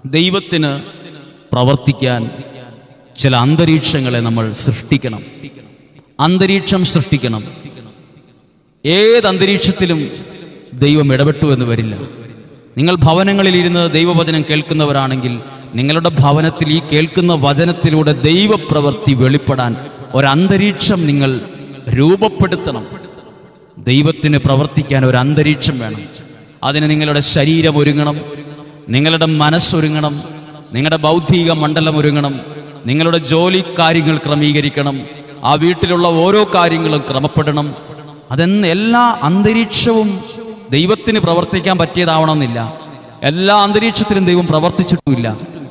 ദൈവത്തിന് പ്രവർത്തിക്കാൻ ചില അന്തരീക്ഷങ്ങളെ നമ്മൾ സൃഷ്ടിക്കണം അന്തരീക്ഷം സൃഷ്ടിക്കണം ഏത് അന്തരീക്ഷത്തിലും ദൈവം ഇടപെട്ടു എന്ന് വരില്ല നിങ്ങൾ ഭവനങ്ങളിൽ ഇരുന്ന് ദൈവവചനം കേൾക്കുന്നവരാണെങ്കിൽ നിങ്ങളുടെ ഭവനത്തിൽ ഈ കേൾക്കുന്ന വചനത്തിലൂടെ ദൈവപ്രവൃത്തി വെളിപ്പെടാൻ ഒരന്തരീക്ഷം നിങ്ങൾ രൂപപ്പെടുത്തണം ദൈവത്തിന് പ്രവർത്തിക്കാൻ ഒരു അന്തരീക്ഷം വേണം അതിന് നിങ്ങളുടെ ശരീരം ഒരുങ്ങണം നിങ്ങളുടെ മനസ്സൊരുങ്ങണം നിങ്ങളുടെ ബൗദ്ധിക മണ്ഡലം ഒരുങ്ങണം നിങ്ങളുടെ ജോലി കാര്യങ്ങൾ ക്രമീകരിക്കണം ആ വീട്ടിലുള്ള ഓരോ കാര്യങ്ങളും ക്രമപ്പെടണം അതെന്ന് എല്ലാ അന്തരീക്ഷവും ദൈവത്തിന് പ്രവർത്തിക്കാൻ പറ്റിയതാവണമെന്നില്ല എല്ലാ അന്തരീക്ഷത്തിലും ദൈവം പ്രവർത്തിച്ചിട്ടുമില്ല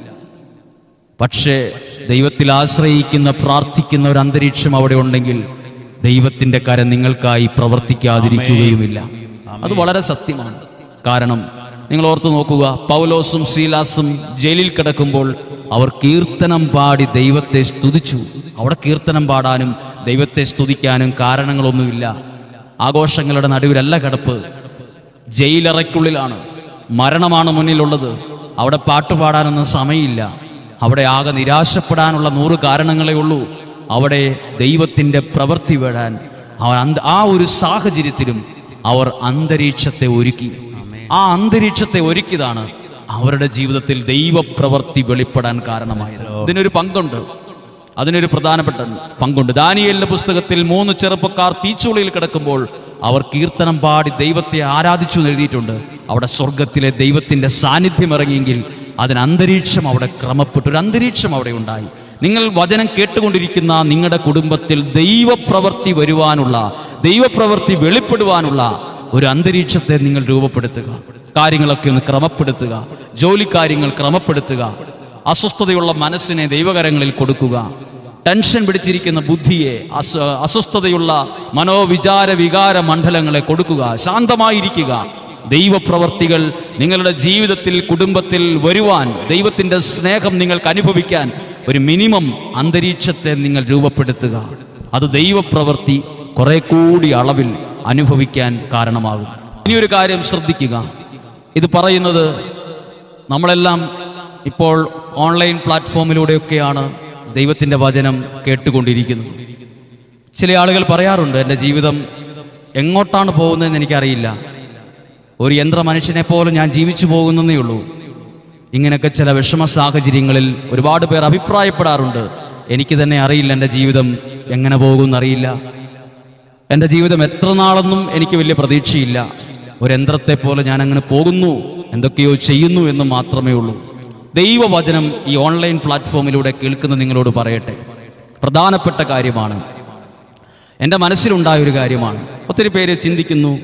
പക്ഷേ ദൈവത്തിൽ ആശ്രയിക്കുന്ന പ്രാർത്ഥിക്കുന്ന ഒരു അന്തരീക്ഷം അവിടെ ഉണ്ടെങ്കിൽ ദൈവത്തിന്റെ കരം നിങ്ങൾക്കായി പ്രവർത്തിക്കാതിരിക്കുകയുമില്ല അത് വളരെ സത്യമാണ് കാരണം നിങ്ങൾ ഓർത്ത് നോക്കുക പൗലോസും ശീലാസും ജയിലിൽ കിടക്കുമ്പോൾ അവർ കീർത്തനം പാടി ദൈവത്തെ സ്തുതിച്ചു അവിടെ കീർത്തനം പാടാനും ദൈവത്തെ സ്തുതിക്കാനും കാരണങ്ങളൊന്നുമില്ല ആഘോഷങ്ങളുടെ നടുവിലല്ല കിടപ്പ് ജയിലറയ്ക്കുള്ളിലാണ് മരണമാണ് മുന്നിലുള്ളത് അവിടെ പാട്ടുപാടാനൊന്നും സമയമില്ല അവിടെ ആകെ നിരാശപ്പെടാനുള്ള നൂറ് കാരണങ്ങളേ ഉള്ളൂ അവിടെ ദൈവത്തിൻ്റെ പ്രവൃത്തി വേടാൻ അവർ അന്ത- ആ ഒരു സാഹചര്യത്തിലും അവർ അന്തരീക്ഷത്തെ ഒരുക്കി ആ അന്തരീക്ഷത്തെ ഒരുക്കിയതാണ് അവരുടെ ജീവിതത്തിൽ ദൈവപ്രവൃത്തി വെളിപ്പെടാൻ കാരണമായത് ഇതിനൊരു പങ്കുണ്ട് അതിനൊരു പ്രധാനപ്പെട്ട പങ്കുണ്ട് ദാനിയേലിന്റെ പുസ്തകത്തിൽ മൂന്ന് ചെറുപ്പക്കാർ തീച്ചുളിയിൽ കിടക്കുമ്പോൾ അവർ കീർത്തനം പാടി ദൈവത്തെ ആരാധിച്ചു എന്ന് എഴുതിയിട്ടുണ്ട് അവിടെ സ്വർഗത്തിലെ ദൈവത്തിന്റെ സാന്നിധ്യം ഇറങ്ങിയെങ്കിൽ അതിന് അന്തരീക്ഷം അവിടെ ക്രമപ്പെട്ടു ഒരു അന്തരീക്ഷം അവിടെ ഉണ്ടായി നിങ്ങൾ വചനം കേട്ടുകൊണ്ടിരിക്കുന്ന നിങ്ങളുടെ കുടുംബത്തിൽ ദൈവപ്രവൃത്തി വരുവാനുള്ള ദൈവപ്രവൃത്തി വെളിപ്പെടുവാനുള്ള ഒരു അന്തരീക്ഷത്തെ നിങ്ങൾ രൂപപ്പെടുത്തുക കാര്യങ്ങളൊക്കെ ഒന്ന് ക്രമപ്പെടുത്തുക ജോലി കാര്യങ്ങൾ ക്രമപ്പെടുത്തുക അസ്വസ്ഥതയുള്ള മനസ്സിനെ ദൈവകരങ്ങളിൽ കൊടുക്കുക ടെൻഷൻ പിടിച്ചിരിക്കുന്ന ബുദ്ധിയെ അസ്വ അസ്വസ്ഥതയുള്ള മനോവിചാര വികാര മണ്ഡലങ്ങളെ കൊടുക്കുക ശാന്തമായിരിക്കുക ദൈവപ്രവർത്തികൾ നിങ്ങളുടെ ജീവിതത്തിൽ കുടുംബത്തിൽ വരുവാൻ ദൈവത്തിൻ്റെ സ്നേഹം നിങ്ങൾക്ക് അനുഭവിക്കാൻ ഒരു മിനിമം അന്തരീക്ഷത്തെ നിങ്ങൾ രൂപപ്പെടുത്തുക അത് ദൈവപ്രവൃത്തി കുറെ കൂടി അളവിൽ അനുഭവിക്കാൻ കാരണമാകും ഇനിയൊരു കാര്യം ശ്രദ്ധിക്കുക ഇത് പറയുന്നത് നമ്മളെല്ലാം ഇപ്പോൾ ഓൺലൈൻ പ്ലാറ്റ്ഫോമിലൂടെയൊക്കെയാണ് ദൈവത്തിൻ്റെ വചനം കേട്ടുകൊണ്ടിരിക്കുന്നത് ചില ആളുകൾ പറയാറുണ്ട് എൻ്റെ ജീവിതം എങ്ങോട്ടാണ് പോകുന്നതെന്ന് എനിക്കറിയില്ല ഒരു യന്ത്ര മനുഷ്യനെ പോലെ ഞാൻ ജീവിച്ചു പോകുന്നതേ ഉള്ളൂ ഇങ്ങനെയൊക്കെ ചില വിഷമ സാഹചര്യങ്ങളിൽ ഒരുപാട് പേർ അഭിപ്രായപ്പെടാറുണ്ട് എനിക്ക് തന്നെ അറിയില്ല എൻ്റെ ജീവിതം എങ്ങനെ പോകുമെന്നറിയില്ല എൻ്റെ ജീവിതം എത്ര നാളെന്നും എനിക്ക് വലിയ പ്രതീക്ഷയില്ല ഒരു യന്ത്രത്തെ പോലെ ഞാൻ അങ്ങനെ പോകുന്നു എന്തൊക്കെയോ ചെയ്യുന്നു എന്ന് മാത്രമേ ഉള്ളൂ ദൈവവചനം ഈ ഓൺലൈൻ പ്ലാറ്റ്ഫോമിലൂടെ കേൾക്കുന്ന നിങ്ങളോട് പറയട്ടെ പ്രധാനപ്പെട്ട കാര്യമാണ് എൻ്റെ മനസ്സിലുണ്ടായ ഒരു കാര്യമാണ് ഒത്തിരി പേര് ചിന്തിക്കുന്നു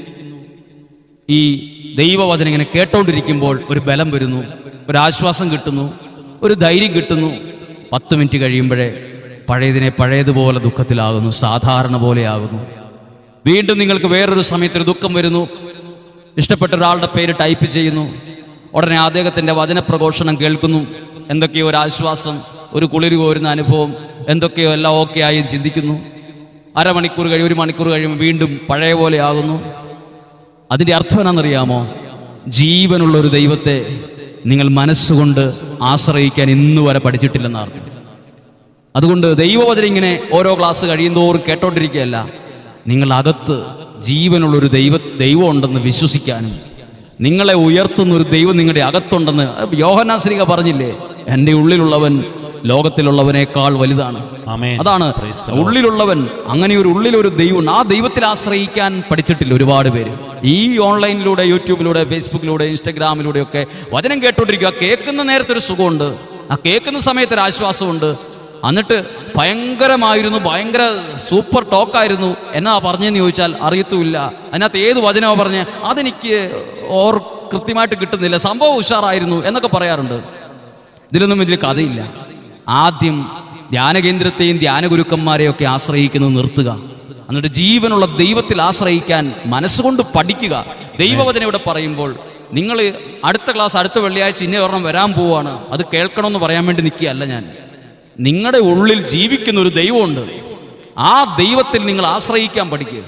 ഈ ദൈവവചനം ഇങ്ങനെ കേട്ടോണ്ടിരിക്കുമ്പോൾ ഒരു ബലം വരുന്നു ഒരു ആശ്വാസം കിട്ടുന്നു ഒരു ധൈര്യം കിട്ടുന്നു പത്ത് മിനിറ്റ് കഴിയുമ്പോഴേ പഴയതിനെ പഴയതുപോലെ ദുഃഖത്തിലാകുന്നു സാധാരണ പോലെയാകുന്നു വീണ്ടും നിങ്ങൾക്ക് വേറൊരു സമയത്തൊരു ദുഃഖം വരുന്നു ഇഷ്ടപ്പെട്ട ഒരാളുടെ പേര് ടൈപ്പ് ചെയ്യുന്നു ഉടനെ അദ്ദേഹത്തിൻ്റെ വചനപ്രഘോഷണം കേൾക്കുന്നു എന്തൊക്കെയോ ഒരു ആശ്വാസം ഒരു കുളിര് കോരുന്ന അനുഭവം എന്തൊക്കെയോ എല്ലാം ഓക്കെ ആയി ചിന്തിക്കുന്നു അരമണിക്കൂർ കഴിയും ഒരു മണിക്കൂർ കഴിയുമ്പോൾ വീണ്ടും പഴയ പോലെ ആകുന്നു അതിൻ്റെ അർത്ഥം എന്നാണെന്നറിയാമോ ജീവനുള്ള ഒരു ദൈവത്തെ നിങ്ങൾ മനസ്സുകൊണ്ട് ആശ്രയിക്കാൻ ഇന്നു വരെ പഠിച്ചിട്ടില്ലെന്ന് അർത്ഥം അതുകൊണ്ട് ദൈവവചനം ഇങ്ങനെ ഓരോ ക്ലാസ് കഴിയുന്തോറും കേട്ടോണ്ടിരിക്കുകയല്ല നിങ്ങൾ അകത്ത് ജീവനുള്ള ഒരു ദൈവ ദൈവം ഉണ്ടെന്ന് വിശ്വസിക്കാനും നിങ്ങളെ ഉയർത്തുന്ന ഒരു ദൈവം നിങ്ങളുടെ അകത്തുണ്ടെന്ന് യോഹനാശ്രീക പറഞ്ഞില്ലേ എൻ്റെ ഉള്ളിലുള്ളവൻ ലോകത്തിലുള്ളവനേക്കാൾ വലുതാണ് ആമേൻ. അതാണ് ഉള്ളിലുള്ളവൻ അങ്ങനെ ഒരു ഉള്ളിലൊരു ദൈവം ആ ദൈവത്തിൽ ആശ്രയിക്കാൻ പഠിച്ചിട്ടില്ല ഒരുപാട് പേര് ഈ ഓൺലൈനിലൂടെ യൂട്യൂബിലൂടെ ഫേസ്ബുക്കിലൂടെ ഇൻസ്റ്റഗ്രാമിലൂടെ ഒക്കെ വചനം കേട്ടോണ്ടിരിക്കുക കേൾക്കുന്ന നേരത്തെ ഒരു സുഖമുണ്ട് ആ കേൾക്കുന്ന സമയത്ത് ഒരു ആശ്വാസമുണ്ട് എന്നിട്ട് ഭയങ്കരമായിരുന്നു ഭയങ്കര സൂപ്പർ ടോക്കായിരുന്നു എന്നാ പറഞ്ഞതെന്ന് ചോദിച്ചാൽ അറിയത്തുമില്ല അതിനകത്ത് ഏത് വചനമാണ് പറഞ്ഞ് അതെനിക്ക് ഓർ കൃത്യമായിട്ട് കിട്ടുന്നില്ല സംഭവം ഉഷാറായിരുന്നു എന്നൊക്കെ പറയാറുണ്ട് ഇതിലൊന്നും ഇതിൽ കഥയില്ല ആദ്യം ധ്യാനകേന്ദ്രത്തെയും ധ്യാനഗുരുക്കന്മാരെയും ഒക്കെ ആശ്രയിക്കുന്നത് നിർത്തുക എന്നിട്ട് ജീവനുള്ള ദൈവത്തിൽ ആശ്രയിക്കാൻ മനസ്സുകൊണ്ട് പഠിക്കുക ദൈവവചനം ഇവിടെ പറയുമ്പോൾ നിങ്ങൾ അടുത്ത ക്ലാസ് അടുത്ത വെള്ളിയാഴ്ച ഇന്ന ഒരെണ്ണം വരാൻ പോവാണ് അത് കേൾക്കണമെന്ന് പറയാൻ വേണ്ടി നിൽക്കുകയല്ല ഞാൻ നിങ്ങളുടെ ഉള്ളിൽ ജീവിക്കുന്ന ഒരു ദൈവമുണ്ട് ആ ദൈവത്തിൽ നിങ്ങൾ ആശ്രയിക്കാൻ പഠിക്കുക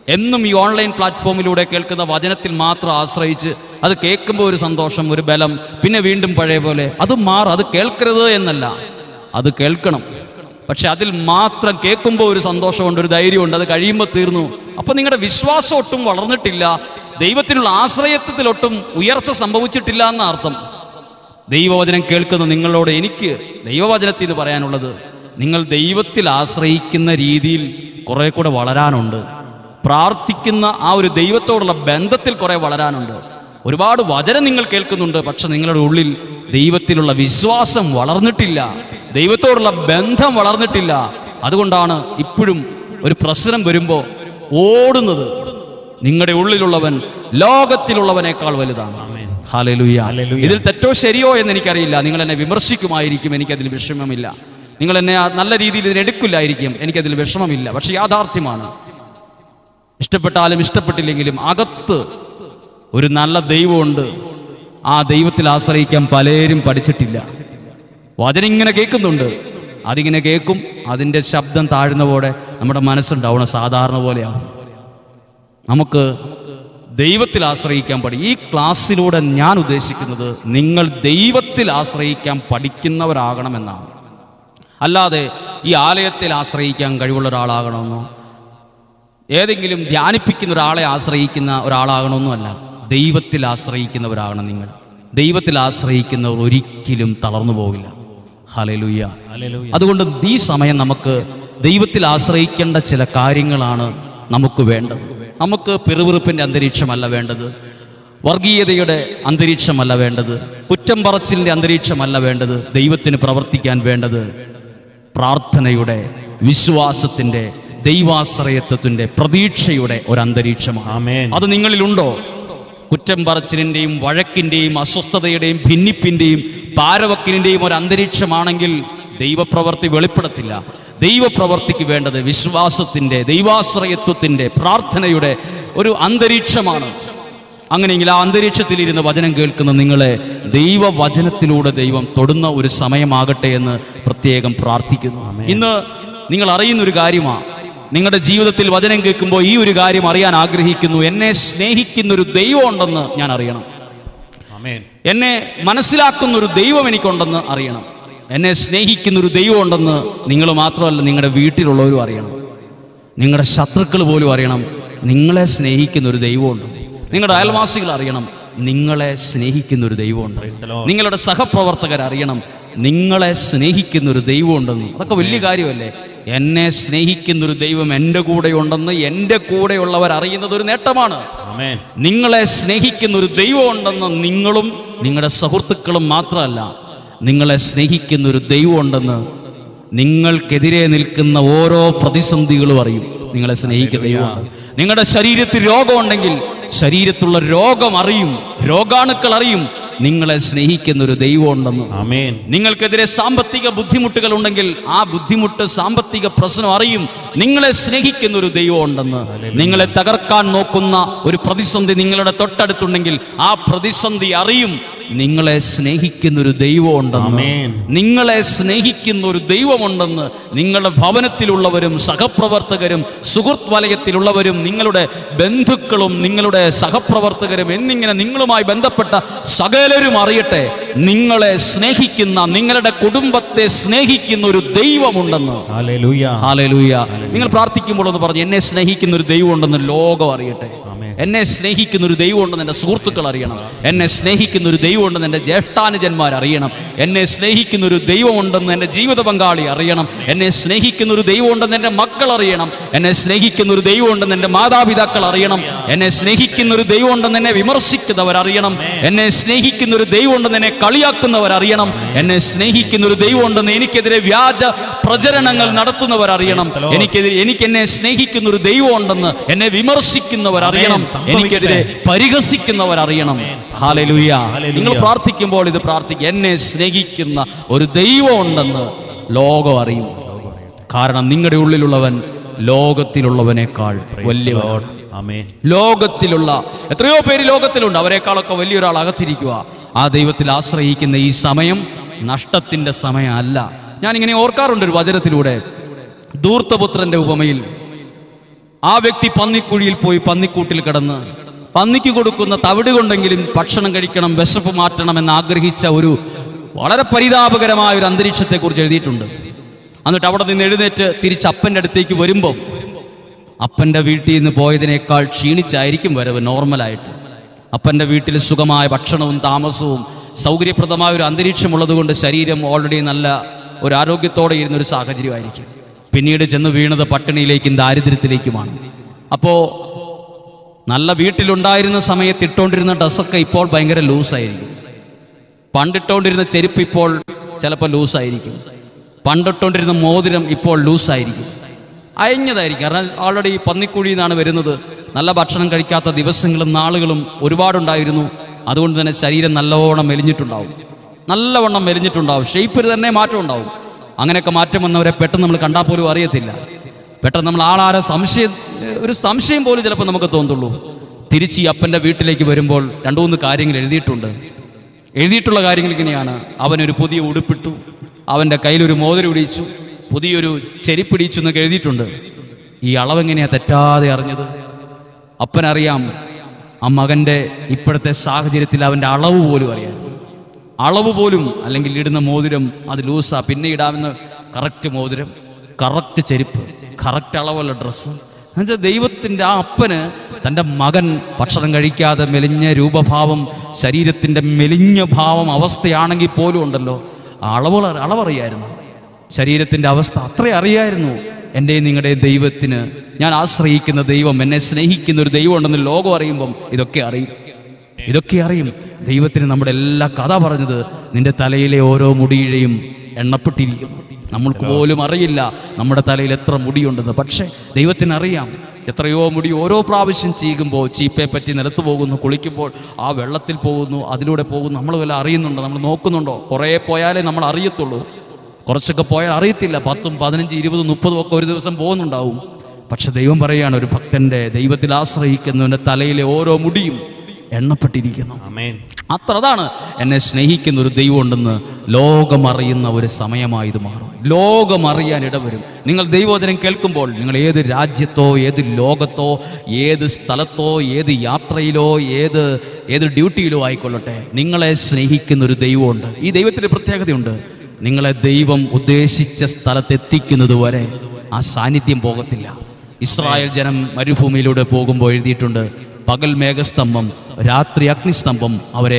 എന്നും ഈ ഓൺലൈൻ പ്ലാറ്റ്ഫോമിലൂടെ കേൾക്കുന്ന വചനത്തിൽ മാത്രം ആശ്രയിച്ച് അത് കേൾക്കുമ്പോൾ ഒരു സന്തോഷം ഒരു ബലം പിന്നെ വീണ്ടും പഴയ പോലെ അത് മാറും അത് കേൾക്കരുത് എന്നല്ല അത് കേൾക്കണം പക്ഷെ അതിൽ മാത്രം കേൾക്കുമ്പോൾ ഒരു സന്തോഷമുണ്ട് ഒരു ധൈര്യമുണ്ട് അത് കഴിയുമ്പോൾ തീർന്നു അപ്പൊ നിങ്ങളുടെ വിശ്വാസം ഒട്ടും വളർന്നിട്ടില്ല ദൈവത്തിലുള്ള ആശ്രയത്വത്തിലൊട്ടും ഉയർച്ച സംഭവിച്ചിട്ടില്ല എന്ന അർത്ഥം ദൈവവചനം കേൾക്കുന്ന നിങ്ങളോട് എനിക്ക് ദൈവവചനത്തിൽ ഇത് പറയാനുള്ളത് നിങ്ങൾ ദൈവത്തിൽ ആശ്രയിക്കുന്ന രീതിയിൽ കുറെ കൂടെ വളരാനുണ്ട് പ്രാർത്ഥിക്കുന്ന ആ ഒരു ദൈവത്തോടുള്ള ബന്ധത്തിൽ കുറെ വളരാനുണ്ട് ഒരുപാട് വചനം നിങ്ങൾ കേൾക്കുന്നുണ്ട് പക്ഷെ നിങ്ങളുടെ ഉള്ളിൽ ദൈവത്തിലുള്ള വിശ്വാസം വളർന്നിട്ടില്ല ദൈവത്തോടുള്ള ബന്ധം വളർന്നിട്ടില്ല അതുകൊണ്ടാണ് ഇപ്പോഴും ഒരു പ്രശ്നം വരുമ്പോൾ ഓടുന്നത് നിങ്ങളുടെ ഉള്ളിലുള്ളവൻ ലോകത്തിലുള്ളവനേക്കാൾ വലുതാണ് ഹാലലുയ്യ ഇതിൽ തെറ്റോ ശരിയോ എന്ന് എനിക്കറിയില്ല നിങ്ങൾ എന്നെ വിമർശിക്കുമായിരിക്കും എനിക്കതിൽ വിഷമമില്ല നിങ്ങൾ എന്നെ ആ നല്ല രീതിയിൽ ഇതിനെടുക്കില്ലായിരിക്കും എനിക്കതിൽ വിഷമമില്ല പക്ഷെ യാഥാർത്ഥ്യമാണ് ഇഷ്ടപ്പെട്ടാലും ഇഷ്ടപ്പെട്ടില്ലെങ്കിലും അകത്ത് ഒരു നല്ല ദൈവമുണ്ട് ആ ദൈവത്തിൽ ആശ്രയിക്കാൻ പലരും പഠിച്ചിട്ടില്ല വചനം ഇങ്ങനെ കേൾക്കുന്നുണ്ട് അതിങ്ങനെ കേൾക്കും അതിൻ്റെ ശബ്ദം താഴ്ന്ന പോലെ നമ്മുടെ മനസ്സുണ്ടാവണം സാധാരണ പോലെയാവും നമുക്ക് ദൈവത്തിൽ ആശ്രയിക്കാൻ പഠി ഈ ക്ലാസ്സിലൂടെ ഞാൻ ഉദ്ദേശിക്കുന്നത് നിങ്ങൾ ദൈവത്തിൽ ആശ്രയിക്കാൻ പഠിക്കുന്നവരാകണമെന്നാണ് അല്ലാതെ ഈ ആലയത്തിൽ ആശ്രയിക്കാൻ കഴിവുള്ള ഒരാളാകണമെന്നോ ഏതെങ്കിലും ധ്യാനിപ്പിക്കുന്ന ഒരാളെ ആശ്രയിക്കുന്ന ഒരാളാകണമെന്നല്ല ദൈവത്തിൽ ആശ്രയിക്കുന്നവരാകണം നിങ്ങൾ ദൈവത്തിൽ ആശ്രയിക്കുന്നവർ ഒരിക്കലും തളർന്നു പോകില്ല ഹലലുയ്യ അതുകൊണ്ട് ഈ സമയം നമുക്ക് ദൈവത്തിൽ ആശ്രയിക്കേണ്ട ചില കാര്യങ്ങളാണ് നമുക്ക് വേണ്ടത് നമുക്ക് പിറുപിറുപ്പിൻ്റെ അന്തരീക്ഷമല്ല വേണ്ടത് വർഗീയതയുടെ അന്തരീക്ഷമല്ല വേണ്ടത് കുറ്റം പറച്ചിലിൻ്റെ അന്തരീക്ഷമല്ല വേണ്ടത് ദൈവത്തിന് പ്രവർത്തിക്കാൻ വേണ്ടത് പ്രാർത്ഥനയുടെ വിശ്വാസത്തിന്റെ ദൈവാശ്രയത്വത്തിന്റെ പ്രതീക്ഷയുടെ ഒരു അന്തരീക്ഷമാണ് ആമേൻ അത് നിങ്ങളിലുണ്ടോ കുറ്റം പറച്ചിലിന്റെയും വഴക്കിന്റെയും അസ്വസ്ഥതയുടെയും ഭിന്നിപ്പിന്റെയും പാരവക്കിന്റെയും ഒരു അന്തരീക്ഷമാണെങ്കിൽ ദൈവപ്രവർത്തി വെളിപ്പെടത്തില്ല ദൈവപ്രവർത്തിക്ക് വേണ്ടത് വിശ്വാസത്തിന്റെ ദൈവാശ്രയത്വത്തിന്റെ പ്രാർത്ഥനയുടെ ഒരു അന്തരീക്ഷമാണ് അങ്ങനെയെങ്കിൽ ആ അന്തരീക്ഷത്തിൽ ഇരുന്ന് വചനം കേൾക്കുന്ന നിങ്ങളെ ദൈവവചനത്തിലൂടെ ദൈവം തൊടുന്ന ഒരു സമയമാകട്ടെ എന്ന് പ്രത്യേകം പ്രാർത്ഥിക്കുന്നു ഇന്ന് നിങ്ങൾ അറിയുന്ന ഒരു കാര്യമാണ് നിങ്ങളുടെ ജീവിതത്തിൽ വചനം കേൾക്കുമ്പോൾ ഈ ഒരു കാര്യം അറിയാൻ ആഗ്രഹിക്കുന്നു എന്നെ സ്നേഹിക്കുന്ന ഒരു ദൈവം ഉണ്ടെന്ന് ഞാൻ അറിയണം ആമേൻ എന്നെ മനസ്സിലാക്കുന്ന ഒരു ദൈവം എനിക്കുണ്ടെന്ന് അറിയണം എന്നെ സ്നേഹിക്കുന്ന ഒരു ദൈവം ഉണ്ടെന്ന് നിങ്ങൾ മാത്രമല്ല നിങ്ങളുടെ വീട്ടിലുള്ളവരും അറിയണം നിങ്ങളുടെ ശത്രുക്കൾ പോലും അറിയണം നിങ്ങളെ സ്നേഹിക്കുന്ന ഒരു ദൈവമുണ്ട് നിങ്ങളുടെ അയൽവാസികൾ അറിയണം നിങ്ങളെ സ്നേഹിക്കുന്ന ഒരു ദൈവമുണ്ട് നിങ്ങളുടെ സഹപ്രവർത്തകർ അറിയണം നിങ്ങളെ സ്നേഹിക്കുന്ന ഒരു ദൈവമുണ്ടെന്ന് അതൊക്കെ വലിയ കാര്യമല്ലേ എന്നെ സ്നേഹിക്കുന്ന ഒരു ദൈവം എൻ്റെ കൂടെ ഉണ്ടെന്ന് എൻ്റെ കൂടെയുള്ളവർ അറിയുന്നത് ഒരു നേട്ടമാണ് ആമേൻ നിങ്ങളെ സ്നേഹിക്കുന്ന ഒരു ദൈവം ഉണ്ടെന്ന് നിങ്ങളും നിങ്ങളുടെ സുഹൃത്തുക്കളും മാത്രമല്ല നിങ്ങളെ സ്നേഹിക്കുന്ന ഒരു ദൈവം ഉണ്ടെന്ന് നിങ്ങൾക്കെതിരെ നിൽക്കുന്ന ഓരോ പ്രതിസന്ധികളും അറിയും നിങ്ങളെ സ്നേഹിക്കുന്ന ദൈവമുണ്ട് നിങ്ങളുടെ ശരീരത്തിൽ രോഗമുണ്ടെങ്കിൽ ശരീരത്തുള്ള രോഗം അറിയും രോഗാണുക്കൾ അറിയും നിങ്ങളെ സ്നേഹിക്കുന്ന ഒരു ദൈവം ഉണ്ടെന്ന് ആമേൻ നിങ്ങൾക്കെതിരെ സാമ്പത്തിക ബുദ്ധിമുട്ടുകൾ ഉണ്ടെങ്കിൽ ആ ബുദ്ധിമുട്ട് സാമ്പത്തിക പ്രശ്നം അറിയും നിങ്ങളെ സ്നേഹിക്കുന്ന ഒരു ദൈവം ഉണ്ടെന്ന് നിങ്ങളെ തകർക്കാൻ നോക്കുന്ന ഒരു പ്രതിസന്ധി നിങ്ങളുടെ തൊട്ടടുത്തുണ്ടെങ്കിൽ ആ പ്രതിസന്ധി അറിയും നിങ്ങളെ സ്നേഹിക്കുന്ന ഒരു ദൈവം ഉണ്ടെന്ന് ആമേൻ. നിങ്ങളെ സ്നേഹിക്കുന്ന ഒരു ദൈവമുണ്ടെന്ന് നിങ്ങളുടെ ഭവനത്തിലുള്ളവരും സഹപ്രവർത്തകരും സുഹൃത്ത് വലയത്തിലുള്ളവരും നിങ്ങളുടെ ബന്ധുക്കളും നിങ്ങളുടെ സഹപ്രവർത്തകരും എന്നിങ്ങനെ നിങ്ങളുമായി ബന്ധപ്പെട്ട സകലരും അറിയട്ടെ നിങ്ങളെ സ്നേഹിക്കുന്ന നിങ്ങളുടെ കുടുംബത്തെ സ്നേഹിക്കുന്ന ഒരു ദൈവമുണ്ടെന്ന് ഹല്ലേലൂയ ഹാലലൂയ നിങ്ങൾ പ്രാർത്ഥിക്കുമ്പോൾ എന്ന് പറഞ്ഞ് എന്നെ സ്നേഹിക്കുന്ന ഒരു ദൈവം ഉണ്ടെന്ന് ലോകം അറിയട്ടെ ആമേൻ എന്നെ സ്നേഹിക്കുന്ന ഒരു ദൈവം ഉണ്ടെന്ന് എൻ്റെ സുഹൃത്തുക്കൾ അറിയണം എന്നെ സ്നേഹിക്കുന്ന ഒരു ദൈവം ഉണ്ടെന്ന് എൻ്റെ ജ്യേഷ്ഠാനുജന്മാർ അറിയണം എന്നെ സ്നേഹിക്കുന്ന ഒരു ദൈവം ഉണ്ടെന്ന് എൻ്റെ ജീവിത പങ്കാളി അറിയണം എന്നെ സ്നേഹിക്കുന്ന ഒരു ദൈവം ഉണ്ടെന്ന് എൻ്റെ മക്കൾ അറിയണം എന്നെ സ്നേഹിക്കുന്ന ഒരു ദൈവം ഉണ്ടെന്ന് എൻ്റെ മാതാപിതാക്കൾ അറിയണം എന്നെ സ്നേഹിക്കുന്ന ഒരു ദൈവം ഉണ്ടെന്ന് എന്നെ വിമർശിക്കുന്നവർ അറിയണം എന്നെ സ്നേഹിക്കുന്ന ഒരു ദൈവം ഉണ്ടെന്ന് എന്നെ കളിയാക്കുന്നവർ അറിയണം എന്നെ സ്നേഹിക്കുന്ന ഒരു ദൈവം ഉണ്ടെന്ന് എനിക്കെതിരെ വ്യാജ പ്രചരണങ്ങൾ നടത്തുന്നവർ അറിയണം എനിക്കെതിരെ എനിക്ക് എന്നെ സ്നേഹിക്കുന്ന ഒരു ദൈവം ഉണ്ടെന്ന് എന്നെ വിമർശിക്കുന്നവർ അറിയണം എനിക്കെതിരെ പരിഹസിക്കുന്നവർ അറിയണം ഹാലലുയ്യ നിങ്ങൾ പ്രാർത്ഥിക്കുമ്പോൾ ഇത് പ്രാർത്ഥിക്കുക എന്നെ സ്നേഹിക്കുന്ന ഒരു ദൈവം ഉണ്ടെന്ന് ലോകം അറിയും കാരണം നിങ്ങളുടെ ഉള്ളിലുള്ളവൻ ലോകത്തിലുള്ളവനേക്കാൾ വലിയവനാണ് ആമേൻ ലോകത്തിലുള്ള എത്രയോ പേര് ലോകത്തിലുണ്ട് അവരെക്കാളൊക്കെ വലിയൊരാൾ അകത്തിരിക്കുക ആ ദൈവത്തിൽ ആശ്രയിക്കുന്ന ഈ സമയം നഷ്ടത്തിന്റെ സമയമല്ല ഞാനിങ്ങനെ ഓർക്കാറുണ്ട് ഒരു വചനത്തിലൂടെ ധൂർത്തപുത്രന്റെ ഉപമയിൽ ആ വ്യക്തി പന്നിക്കുഴിയിൽ പോയി പന്നിക്കൂട്ടിൽ കിടന്ന് പന്നിക്ക് കൊടുക്കുന്ന തവിട് കൊണ്ടെങ്കിലും ഭക്ഷണം കഴിക്കണം വിശപ്പ് മാറ്റണം എന്ന് ആഗ്രഹിച്ച ഒരു വളരെ പരിതാപകരമായ ഒരു അന്തരീക്ഷത്തെക്കുറിച്ച് എഴുതിയിട്ടുണ്ട് എന്നിട്ട് അവിടെ നിന്ന് എഴുന്നേറ്റ് തിരിച്ച് അപ്പൻ്റെ അടുത്തേക്ക് വരുമ്പം അപ്പൻ്റെ വീട്ടിൽ നിന്ന് പോയതിനേക്കാൾ ക്ഷീണിച്ചായിരിക്കും വരവ് നോർമലായിട്ട് അപ്പൻ്റെ വീട്ടിൽ സുഖമായ ഭക്ഷണവും താമസവും സൗകര്യപ്രദമായ ഒരു അന്തരീക്ഷമുള്ളത് കൊണ്ട് ശരീരം ഓൾറെഡി നല്ല ഒരു ആരോഗ്യത്തോടെ ഇരുന്ന ഒരു സാഹചര്യമായിരിക്കും പിന്നീട് ചെന്ന് വീണത് പട്ടിണിയിലേക്കും ദാരിദ്ര്യത്തിലേക്കുമാണ് അപ്പോൾ നല്ല വീട്ടിലുണ്ടായിരുന്ന സമയത്ത് ഇട്ടുകൊണ്ടിരുന്ന ഡ്രസ്സൊക്കെ ഇപ്പോൾ ഭയങ്കര ലൂസായിരിക്കും പണ്ടിട്ടുകൊണ്ടിരുന്ന ചെരുപ്പ് ഇപ്പോൾ ചിലപ്പോൾ ലൂസായിരിക്കും പണ്ടിട്ടുകൊണ്ടിരുന്ന മോതിരം ഇപ്പോൾ ലൂസായിരിക്കും അയഞ്ഞതായിരിക്കും കാരണം ഓൾറെഡി പന്നിക്കുഴിയിൽ നിന്നാണ് വരുന്നത് നല്ല ഭക്ഷണം കഴിക്കാത്ത ദിവസങ്ങളും നാളുകളും ഒരുപാടുണ്ടായിരുന്നു അതുകൊണ്ട് തന്നെ ശരീരം നല്ലവണ്ണം മെലിഞ്ഞിട്ടുണ്ടാവും നല്ലവണ്ണം മെലിഞ്ഞിട്ടുണ്ടാവും ഷേപ്പിൽ തന്നെ മാറ്റം ഉണ്ടാവും അങ്ങനെയൊക്കെ മാറ്റം വന്നവരെ പെട്ടെന്ന് നമ്മൾ കണ്ടാൽ പോലും അറിയത്തില്ല പെട്ടെന്ന് നമ്മൾ ആളാരെ സംശയം ഒരു സംശയം പോലും ചിലപ്പോൾ നമുക്ക് തോന്നുള്ളൂ തിരിച്ച് ഈ അപ്പൻ്റെ വീട്ടിലേക്ക് വരുമ്പോൾ രണ്ടു മൂന്ന് കാര്യങ്ങൾ എഴുതിയിട്ടുണ്ട് എഴുതിയിട്ടുള്ള കാര്യങ്ങൾ ഇങ്ങനെയാണ് അവനൊരു പുതിയ ഉടുപ്പിട്ടു അവൻ്റെ കയ്യിലൊരു മോതിരം ഇടിച്ചു പുതിയൊരു ചെരിപ്പിടിച്ചു എന്നൊക്കെ എഴുതിയിട്ടുണ്ട് ഈ അളവെങ്ങനെയാ തെറ്റാതെ അറിഞ്ഞത് അപ്പനറിയാം ആ മകൻ്റെ ഇപ്പോഴത്തെ സാഹചര്യത്തിൽ അവൻ്റെ അളവ് പോലും അറിയാം അളവ് പോലും അല്ലെങ്കിൽ ഇടുന്ന മോതിരം അത് ലൂസാ പിന്നെ ഇടാവുന്ന കറക്റ്റ് മോതിരം കറക്റ്റ് ചെരുപ്പ് കറക്റ്റ് അളവുള്ള ഡ്രസ്സ് എന്നുവെച്ചാൽ ദൈവത്തിൻ്റെ ആ അപ്പന് തൻ്റെ മകൻ ഭക്ഷണം കഴിക്കാതെ മെലിഞ്ഞ രൂപഭാവം ശരീരത്തിൻ്റെ മെലിഞ്ഞ ഭാവം അവസ്ഥയാണെങ്കിൽ പോലും ഉണ്ടല്ലോ ആ അളവ് അളവറിയായിരുന്നു ശരീരത്തിൻ്റെ അവസ്ഥ അത്ര അറിയായിരുന്നു എൻ്റെ നിങ്ങളുടെ ദൈവത്തിന് ഞാൻ ആശ്രയിക്കുന്ന ദൈവം എന്നെ സ്നേഹിക്കുന്ന ഒരു ദൈവം ഉണ്ടെന്ന് ലോകം അറിയുമ്പം ഇതൊക്കെ അറിയും ഇതൊക്കെ അറിയും ദൈവത്തിന് നമ്മുടെ എല്ലാ കഥ പറഞ്ഞത് നിന്റെ തലയിലെ ഓരോ മുടിയിഴയും എണ്ണപ്പെട്ടിരിക്കുന്നു നമ്മൾക്ക് പോലും അറിയില്ല നമ്മുടെ തലയിൽ എത്ര മുടിയുണ്ടെന്ന് പക്ഷേ ദൈവത്തിന് അറിയാം എത്രയോ മുടി ഓരോ പ്രാവശ്യം ചീകുമ്പോൾ ചീപ്പയെ പറ്റി നിലത്ത് പോകുന്നു കുളിക്കുമ്പോൾ ആ വെള്ളത്തിൽ പോകുന്നു അതിലൂടെ പോകുന്നു നമ്മൾ വല്ല അറിയുന്നുണ്ടോ നമ്മൾ നോക്കുന്നുണ്ടോ കുറേ പോയാലേ നമ്മൾ അറിയത്തുള്ളൂ കുറച്ചൊക്കെ പോയാൽ അറിയത്തില്ല പത്തും പതിനഞ്ച് ഇരുപതും മുപ്പതും ഒക്കെ ഒരു ദിവസം പോകുന്നുണ്ടാവും പക്ഷെ ദൈവം പറയുകയാണ് ഒരു ഭക്തന്റെ ദൈവത്തിൽ ആശ്രയിക്കുന്നവന്റെ തലയിലെ ഓരോ മുടിയും എണ്ണപ്പെട്ടിരിക്കുന്നു ആമേൻ അത്ര അതാണ് എന്നെ സ്നേഹിക്കുന്ന ഒരു ദൈവം ഉണ്ടെന്ന് ലോകമറിയുന്ന ഒരു സമയമായി ഇത് മാറും ലോകമറിയാൻ ഇടവരും നിങ്ങൾ ദൈവവചനം കേൾക്കുമ്പോൾ നിങ്ങൾ ഏത് രാജ്യത്തോ ഏത് ലോകത്തോ ഏത് സ്ഥലത്തോ ഏത് യാത്രയിലോ ഏത് ഏത് ഡ്യൂട്ടിയിലോ ആയിക്കൊള്ളട്ടെ നിങ്ങളെ സ്നേഹിക്കുന്ന ഒരു ദൈവമുണ്ട് ഈ ദൈവത്തിന് പ്രത്യേകതയുണ്ട് നിങ്ങളെ ദൈവം ഉദ്ദേശിച്ച സ്ഥലത്തെത്തിക്കുന്നത് വരെ ആ സാന്നിധ്യം പോകത്തില്ല ഇസ്രായേൽ ജനം മരുഭൂമിയിലൂടെ പോകുമ്പോൾ എഴുതിയിട്ടുണ്ട് പകൽ മേഘസ്തംഭം രാത്രി അഗ്നിസ്തംഭം അവരെ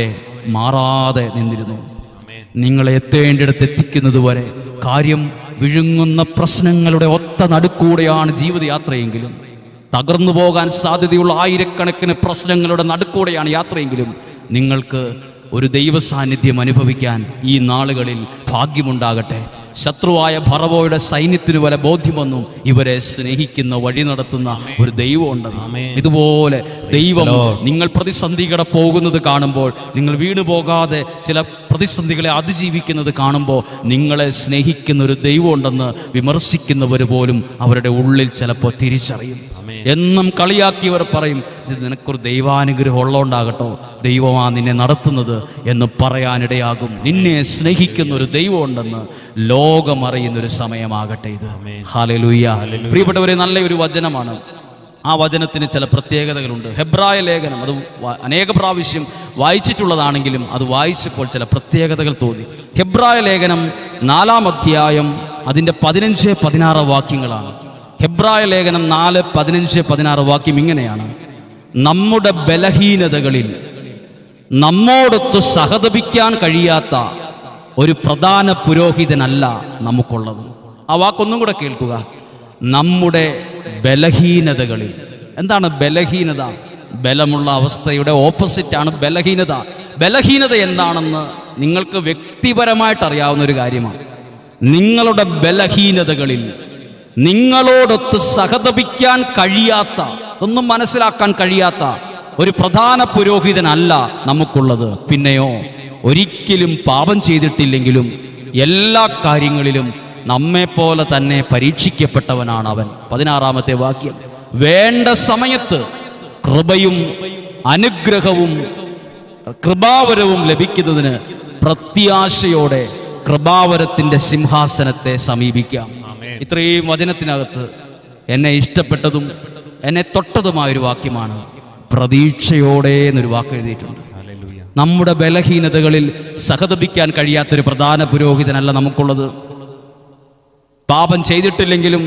മാറാതെ നിന്നിരുന്നു നിങ്ങളെ എത്തേണ്ടിടത്ത് എത്തിക്കുന്നത് വരെ കാര്യം വിഴുങ്ങുന്ന പ്രശ്നങ്ങളുടെ ഒത്ത നടുക്കൂടെയാണ് ജീവിതയാത്രയെങ്കിലും തകർന്നു പോകാൻ സാധ്യതയുള്ള ആയിരക്കണക്കിന് പ്രശ്നങ്ങളുടെ നടുക്കൂടെയാണ് യാത്രയെങ്കിലും നിങ്ങൾക്ക് ഒരു ദൈവ സാന്നിധ്യം അനുഭവിക്കാൻ ഈ നാളുകളിൽ ഭാഗ്യമുണ്ടാകട്ടെ ശത്രുവായ ഭറവോയുടെ സൈന്യത്തിന് വരെ ബോധ്യം വന്നു ഇവരെ സ്നേഹിക്കുന്ന വഴി നടത്തുന്ന ഒരു ദൈവം ഉണ്ടെന്ന് ഇതുപോലെ ദൈവം നിങ്ങൾ പ്രതിസന്ധികളെ പോകുന്നത് കാണുമ്പോൾ നിങ്ങൾ വീണു പോകാതെ ചില പ്രതിസന്ധികളെ അതിജീവിക്കുന്നത് കാണുമ്പോൾ നിങ്ങളെ സ്നേഹിക്കുന്ന ഒരു ദൈവം ഉണ്ടെന്ന് വിമർശിക്കുന്നവർ പോലും അവരുടെ ഉള്ളിൽ ചിലപ്പോൾ തിരിച്ചറിയും എന്നും കളിയാക്കിയവർ പറയും ഇത് നിനക്കൊരു ദൈവാനുഗ്രഹം ഉള്ളതുകൊണ്ടാകട്ടോ ദൈവമാ നിന്നെ നടത്തുന്നത് എന്ന് പറയാനിടയാകും നിന്നെ സ്നേഹിക്കുന്ന ഒരു ദൈവം ഉണ്ടെന്ന് ലോകമറിയുന്ന ഒരു സമയമാകട്ടെ ഇത് ഹാലലൂയ പ്രിയപ്പെട്ടവരെ നല്ലൊരു വചനമാണ് ആ വചനത്തിന് ചില പ്രത്യേകതകളുണ്ട് ഹെബ്രായ ലേഖനം അത് വ- അനേക പ്രാവശ്യം വായിച്ചിട്ടുള്ളതാണെങ്കിലും അത് വായിച്ചപ്പോൾ ചില പ്രത്യേകതകൾ തോന്നി ഹെബ്രായ ലേഖനം നാലാം അധ്യായം അതിൻ്റെ പതിനഞ്ച് പതിനാറ് വാക്യങ്ങളാണ് ഹെബ്രായ ലേഖനം നാല് പതിനഞ്ച് പതിനാറ് വാക്യം ഇങ്ങനെയാണ് നമ്മുടെ ബലഹീനതകളിൽ നമ്മോടൊത്ത് സഹതപിക്കാൻ കഴിയാത്ത ഒരു പ്രധാന പുരോഹിതനല്ല നമുക്കുള്ളത് ആ വാക്കൊന്നും കൂടെ കേൾക്കുക നമ്മുടെ ബലഹീനതകളിൽ എന്താണ് ബലഹീനത ബലമുള്ള അവസ്ഥയുടെ ഓപ്പോസിറ്റാണ് ബലഹീനത ബലഹീനത എന്താണെന്ന് നിങ്ങൾക്ക് വ്യക്തിപരമായിട്ട് അറിയാവുന്ന ഒരു കാര്യമാണ് നിങ്ങളുടെ ബലഹീനതകളിൽ നിങ്ങളോടൊത്ത് സഹതപിക്കാൻ കഴിയാത്ത ഒന്നും മനസ്സിലാക്കാൻ കഴിയാത്ത ഒരു പ്രധാന പുരോഹിതനല്ല നമുക്കുള്ളത് പിന്നെയോ ഒരിക്കലും പാപം ചെയ്തിട്ടില്ലെങ്കിലും എല്ലാ കാര്യങ്ങളിലും നമ്മെപ്പോലെ തന്നെ പരീക്ഷിക്കപ്പെട്ടവനാണ് അവൻ പതിനാറാമത്തെ വാക്യം വേണ്ട സമയത്ത് കൃപയും അനുഗ്രഹവും കൃപാവരവും ലഭിക്കുന്നതിന് പ്രത്യാശയോടെ കൃപാവരത്തിന്റെ സിംഹാസനത്തെ സമീപിക്കാം ഇത്രയും വചനത്തിനകത്ത് എന്നെ ഇഷ്ടപ്പെട്ടതും എന്നെ തൊട്ടതുമായൊരു വാക്യമാണ് പ്രതീക്ഷയോടെ എന്നൊരു വാക്ക് എഴുതിയിട്ടുണ്ട് ഹല്ലേലൂയ നമ്മുടെ ബലഹീനതകളിൽ സഹതപിക്കാൻ കഴിയാത്തൊരു പ്രധാന പുരോഹിതനല്ല നമുക്കുള്ളത് പാപം ചെയ്തിട്ടില്ലെങ്കിലും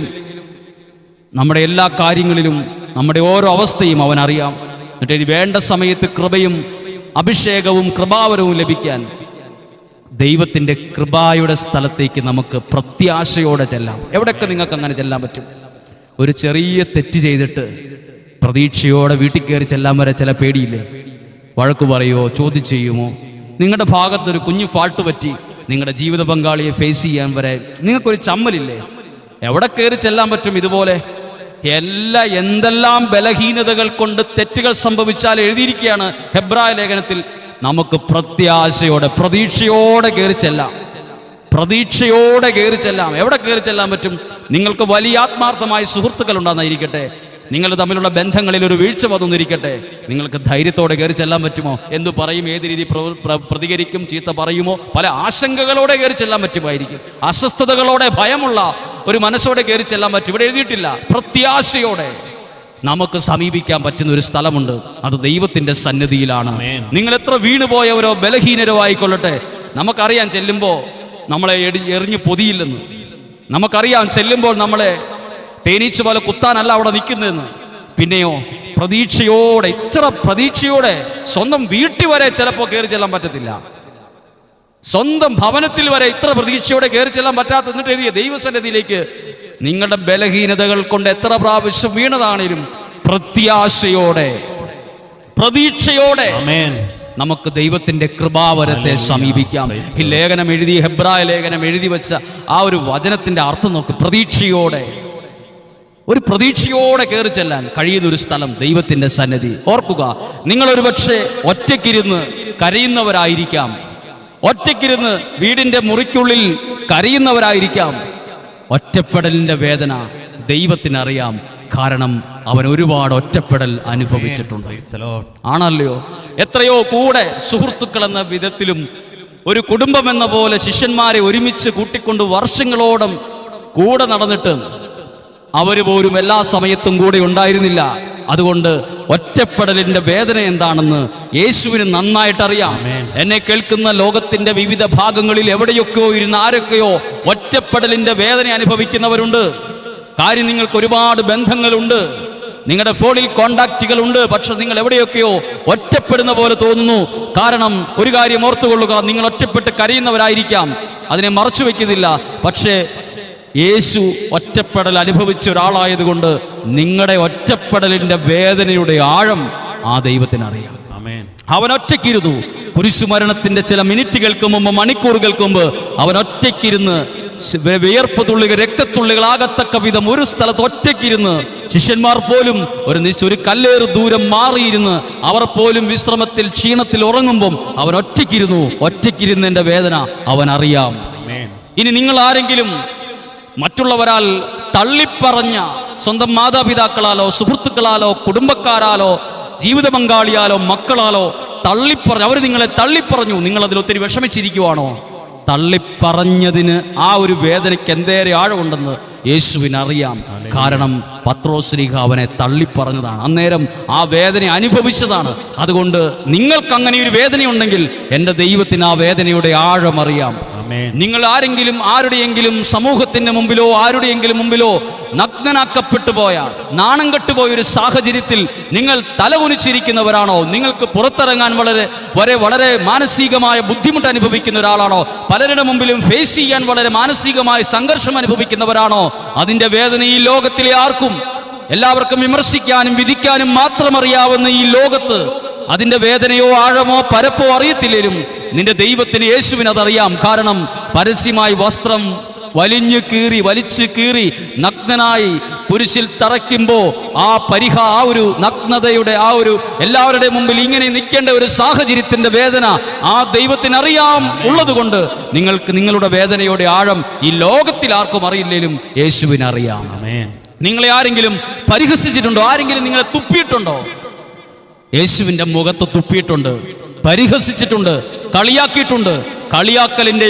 നമ്മുടെ എല്ലാ കാര്യങ്ങളിലും നമ്മുടെ ഓരോ അവസ്ഥയും അവൻ അറിയാം എന്നിട്ട് ഇനി വേണ്ട സമയത്ത് കൃപയും അഭിഷേകവും കൃപാവരവും ലഭിക്കാൻ ദൈവത്തിൻ്റെ കൃപായുടെ സ്ഥലത്തേക്ക് നമുക്ക് പ്രത്യാശയോടെ ചെല്ലാം എവിടെയൊക്കെ നിങ്ങൾക്ക് അങ്ങനെ ചെല്ലാൻ പറ്റും ഒരു ചെറിയ തെറ്റ് ചെയ്തിട്ട് പ്രതീക്ഷയോടെ വീട്ടിൽ കയറി ചെല്ലാൻ വരെ ചില പേടിയില്ലേ വഴക്ക് പറയുമോ ചോദ്യം ചെയ്യുമോ നിങ്ങളുടെ ഭാഗത്തൊരു കുഞ്ഞു ഫാൾട്ട് പറ്റി നിങ്ങളുടെ ജീവിത പങ്കാളിയെ ഫേസ് ചെയ്യാൻ വരെ നിങ്ങൾക്കൊരു ചമ്മലില്ലേ എവിടെ കയറി ചെല്ലാൻ പറ്റും ഇതുപോലെ എല്ലാ എന്തെല്ലാം ബലഹീനതകൾ കൊണ്ട് തെറ്റുകൾ സംഭവിച്ചാൽ എഴുതിയിരിക്കുകയാണ് ഹെബ്രായ ലേഖനത്തിൽ നമുക്ക് പ്രത്യാശയോടെ പ്രതീക്ഷയോടെ കയറി ചെല്ലാം പ്രതീക്ഷയോടെ കയറി ചെല്ലാം എവിടെ കയറി ചെല്ലാൻ പറ്റും നിങ്ങൾക്ക് വലിയ ആത്മാർത്ഥമായ സുഹൃത്തുക്കൾ ഉണ്ടാകുന്നിരിക്കട്ടെ നിങ്ങൾ തമ്മിലുള്ള ബന്ധങ്ങളിൽ ഒരു വീഴ്ച വന്നിരിക്കട്ടെ നിങ്ങൾക്ക് ധൈര്യത്തോടെ കയറി ചെല്ലാൻ പറ്റുമോ എന്തു പറയും ഏത് രീതി പ്ര- പ്ര- പ്രതികരിക്കും ചീത്ത പറയുമോ പല ആശങ്കകളോടെ കയറി ചെല്ലാൻ പറ്റുമായിരിക്കും അസ്വസ്ഥതകളോടെ ഭയമുള്ള ഒരു മനസ്സോടെ കയറി ചെല്ലാൻ പറ്റും ഇവിടെ എഴുതിയിട്ടില്ല പ്രത്യാശയോടെ നമുക്ക് സമീപിക്കാൻ പറ്റുന്ന ഒരു സ്ഥലമുണ്ട് അത് ദൈവത്തിന്റെ സന്നിധിയിലാണ് ആമേൻ. നിങ്ങൾ എത്ര വീണുപോയവരോ ബലഹീനരോ ആയിക്കൊള്ളട്ടെ നമുക്കറിയാം ചെല്ലുമ്പോൾ നമ്മളെ എടി എറിഞ്ഞ് പൊതിയില്ലെന്ന് നമുക്കറിയാം ചെല്ലുമ്പോൾ നമ്മളെ തേനീച്ച പോലെ കുത്താനല്ല അവിടെ നിൽക്കുന്നതെന്ന് പിന്നെയോ പ്രതീക്ഷയോടെ ഇത്ര പ്രതീക്ഷയോടെ സ്വന്തം വീട്ടിൽ വരെ ചിലപ്പോൾ കയറി ചെല്ലാൻ പറ്റത്തില്ല സ്വന്തം ഭവനത്തിൽ വരെ ഇത്ര പ്രതീക്ഷയോടെ കയറി ചെല്ലാൻ പറ്റാത്ത എന്നിട്ട് എഴുതിയ ദൈവസന്നിധിയിലേക്ക് നിങ്ങളുടെ ബലഹീനതകൾ കൊണ്ട് എത്ര പ്രാവശ്യം വീണതാണേലും പ്രത്യാശയോടെ പ്രതീക്ഷയോടെ ആമേൻ നമുക്ക് ദൈവത്തിന്റെ കൃപാവരത്തെ സമീപിക്കാം ഈ ലേഖനം എഴുതി ഹെബ്രായ ലേഖനം എഴുതി വെച്ച ആ ഒരു വചനത്തിന്റെ അർത്ഥം നോക്ക് പ്രതീക്ഷയോടെ ഒരു പ്രതീക്ഷയോടെ കയറി ചെല്ലാൻ കഴിയുന്ന ഒരു സ്ഥലം ദൈവത്തിന്റെ സന്നിധി ഓർക്കുക നിങ്ങൾ ഒരു പക്ഷേ ഒറ്റയ്ക്കിരുന്ന് കരയുന്നവരായിരിക്കാം ഒറ്റയ്ക്കിരുന്ന് വീടിന്റെ മുറിക്കുള്ളിൽ കരയുന്നവരായിരിക്കാം ഒറ്റപ്പെടലിന്റെ വേദന ദൈവത്തിനറിയാം കാരണം അവൻ ഒരുപാട് ഒറ്റപ്പെടൽ അനുഭവിച്ചിട്ടുണ്ട് Praise the Lord. ആണല്ലോ എത്രയോ കൂടെ സുഹൃത്തുക്കൾ എന്ന വിധത്തിലും ഒരു കുടുംബം എന്ന പോലെ ശിഷ്യന്മാരെ ഒരുമിച്ച് കൂട്ടിക്കൊണ്ട് വർഷങ്ങളോളം കൂടെ നടന്നിട്ട് അവര് പോലും എല്ലാ സമയത്തും കൂടെ ഉണ്ടായിരുന്നില്ല അതുകൊണ്ട് ഒറ്റപ്പെടലിന്റെ വേദന എന്താണെന്ന് യേശുവിന് നന്നായിട്ട് അറിയാം എന്നെ കേൾക്കുന്ന ലോകത്തിന്റെ വിവിധ ഭാഗങ്ങളിൽ എവിടെയൊക്കെയോ ഇരുന്ന് ആരൊക്കെയോ ഒറ്റപ്പെടലിന്റെ വേദന അനുഭവിക്കുന്നവരുണ്ട് കാര്യം നിങ്ങൾക്ക് ഒരുപാട് ബന്ധങ്ങളുണ്ട് നിങ്ങളുടെ ഫോണിൽ കോണ്ടാക്റ്റുകൾ ഉണ്ട് പക്ഷെ നിങ്ങൾ എവിടെയൊക്കെയോ ഒറ്റപ്പെടുന്ന പോലെ തോന്നുന്നു കാരണം ഒരു കാര്യം ഓർത്തുകൊള്ളുക നിങ്ങൾ ഒറ്റപ്പെട്ട് കരയുന്നവരായിരിക്കാം അതിനെ മറച്ചു വെക്കുന്നില്ല പക്ഷേ യേശു ഒറ്റപ്പെടൽ അനുഭവിച്ച ഒരാളായതുകൊണ്ട് നിങ്ങളുടെ ഒറ്റപ്പെടലിന്റെ വേദനയുടെ ആഴം ആ ദൈവത്തിനറിയാം ആമേൻ അവൻ ഒറ്റയ്ക്കിരുന്നു കുരിശുമരണത്തിന്റെ ചില മിനിറ്റുകൾക്ക് മുമ്പ് മണിക്കൂറുകൾക്ക് മുമ്പ് അവൻ ഒറ്റയ്ക്കിരുന്ന് ശ്- വെ- വിയർപ്പ് തുള്ളികൾ രക്തത്തുള്ളികളാകത്തക്ക വിധം ഒരു സ്ഥലത്ത് ഒറ്റയ്ക്കിരുന്ന് ശിഷ്യന്മാർ പോലും ഒരു നിശ ഒരു കല്ലേറ് ദൂരം മാറിയിരുന്ന് അവർ പോലും വിശ്രമത്തിൽ ക്ഷീണത്തിൽ ഉറങ്ങുമ്പം അവൻ ഒറ്റയ്ക്കിരുന്നു ഒറ്റയ്ക്കിരുന്നതിന്റെ വേദന അവൻ അറിയാം ആമേൻ ഇനി നിങ്ങൾ ആരെങ്കിലും മറ്റുള്ളവരാൽ തള്ളിപ്പറഞ്ഞ സ്വന്തം മാതാപിതാക്കളാലോ സുഹൃത്തുക്കളാലോ കുടുംബക്കാരാലോ ജീവിത പങ്കാളിയാലോ മക്കളാലോ തള്ളിപ്പറഞ്ഞു അവർ നിങ്ങളെ തള്ളിപ്പറഞ്ഞു നിങ്ങൾ അതിൽ ഒത്തിരി വിഷമിച്ചിരിക്കുവാണോ തള്ളിപ്പറഞ്ഞതിന് ആ ഒരു വേദനയ്ക്ക് എന്തേറെ ആഴമുണ്ടെന്ന് യേശുവിന് അറിയാം കാരണം പത്രോശ്രീഹ അവനെ തള്ളിപ്പറഞ്ഞതാണ് അന്നേരം ആ വേദന അനുഭവിച്ചതാണ് അതുകൊണ്ട് നിങ്ങൾക്ക് അങ്ങനെ ഒരു വേദനയുണ്ടെങ്കിൽ എൻ്റെ ദൈവത്തിന് ആ വേദനയുടെ ആഴം അറിയാം ആമേൻ നിങ്ങൾ ആരെങ്കിലും ആരുടെയെങ്കിലും സമൂഹത്തിന്റെ മുമ്പിലോ ആരുടെയെങ്കിലും മുമ്പിലോ നഗ്നനാക്കപ്പെട്ടു പോയ നാണം കെട്ടുപോയ ഒരു സാഹചര്യത്തിൽ നിങ്ങൾ തലകുനിച്ചിരിക്കുന്നവരാണോ നിങ്ങൾക്ക് പുറത്തിറങ്ങാൻ വളരെ വരെ വളരെ മാനസികമായ ബുദ്ധിമുട്ട് അനുഭവിക്കുന്ന ഒരാളാണോ പലരുടെ മുമ്പിലും ഫേസ് ചെയ്യാൻ വളരെ മാനസികമായ സംഘർഷം അനുഭവിക്കുന്നവരാണോ അതിന്റെ വേദന ഈ ലോകത്തിലെ ആർക്കും എല്ലാവർക്കും വിമർശിക്കാനും വിധിക്കാനും മാത്രം അറിയാവുന്ന ഈ ലോകത്ത് അതിന്റെ വേദനയോ ആഴമോ പരപ്പോ അറിയത്തില്ലേലും നിന്റെ ദൈവത്തിന് യേശുവിന് അതറിയാം കാരണം പരസ്യമായി വസ്ത്രം വലിഞ്ഞു കീറി വലിച്ചു കീറി നഗ്നനായി കുരിശിൽ തറയ്ക്കുമ്പോ ആ പരിഹ ആ ഒരു നഗ്നതയുടെ ആ ഒരു എല്ലാവരുടെ മുമ്പിൽ ഇങ്ങനെ നിൽക്കേണ്ട ഒരു സാഹചര്യത്തിന്റെ വേദന ആ ദൈവത്തിന് അറിയാം ഉള്ളതുകൊണ്ട് നിങ്ങൾക്ക് നിങ്ങളുടെ വേദനയുടെ ആഴം ഈ ലോകത്തിൽ ആർക്കും അറിയില്ലേലും യേശുവിന് അറിയാം ആമേൻ നിങ്ങളെ ആരെങ്കിലും പരിഹസിച്ചിട്ടുണ്ടോ ആരെങ്കിലും നിങ്ങളെ തുപ്പിയിട്ടുണ്ടോ യേശുവിന്റെ മുഖത്ത് തുപ്പിയിട്ടുണ്ട് പരിഹസിച്ചിട്ടുണ്ട് കളിയാക്കിയിട്ടുണ്ട് കളിയാക്കലിന്റെയോ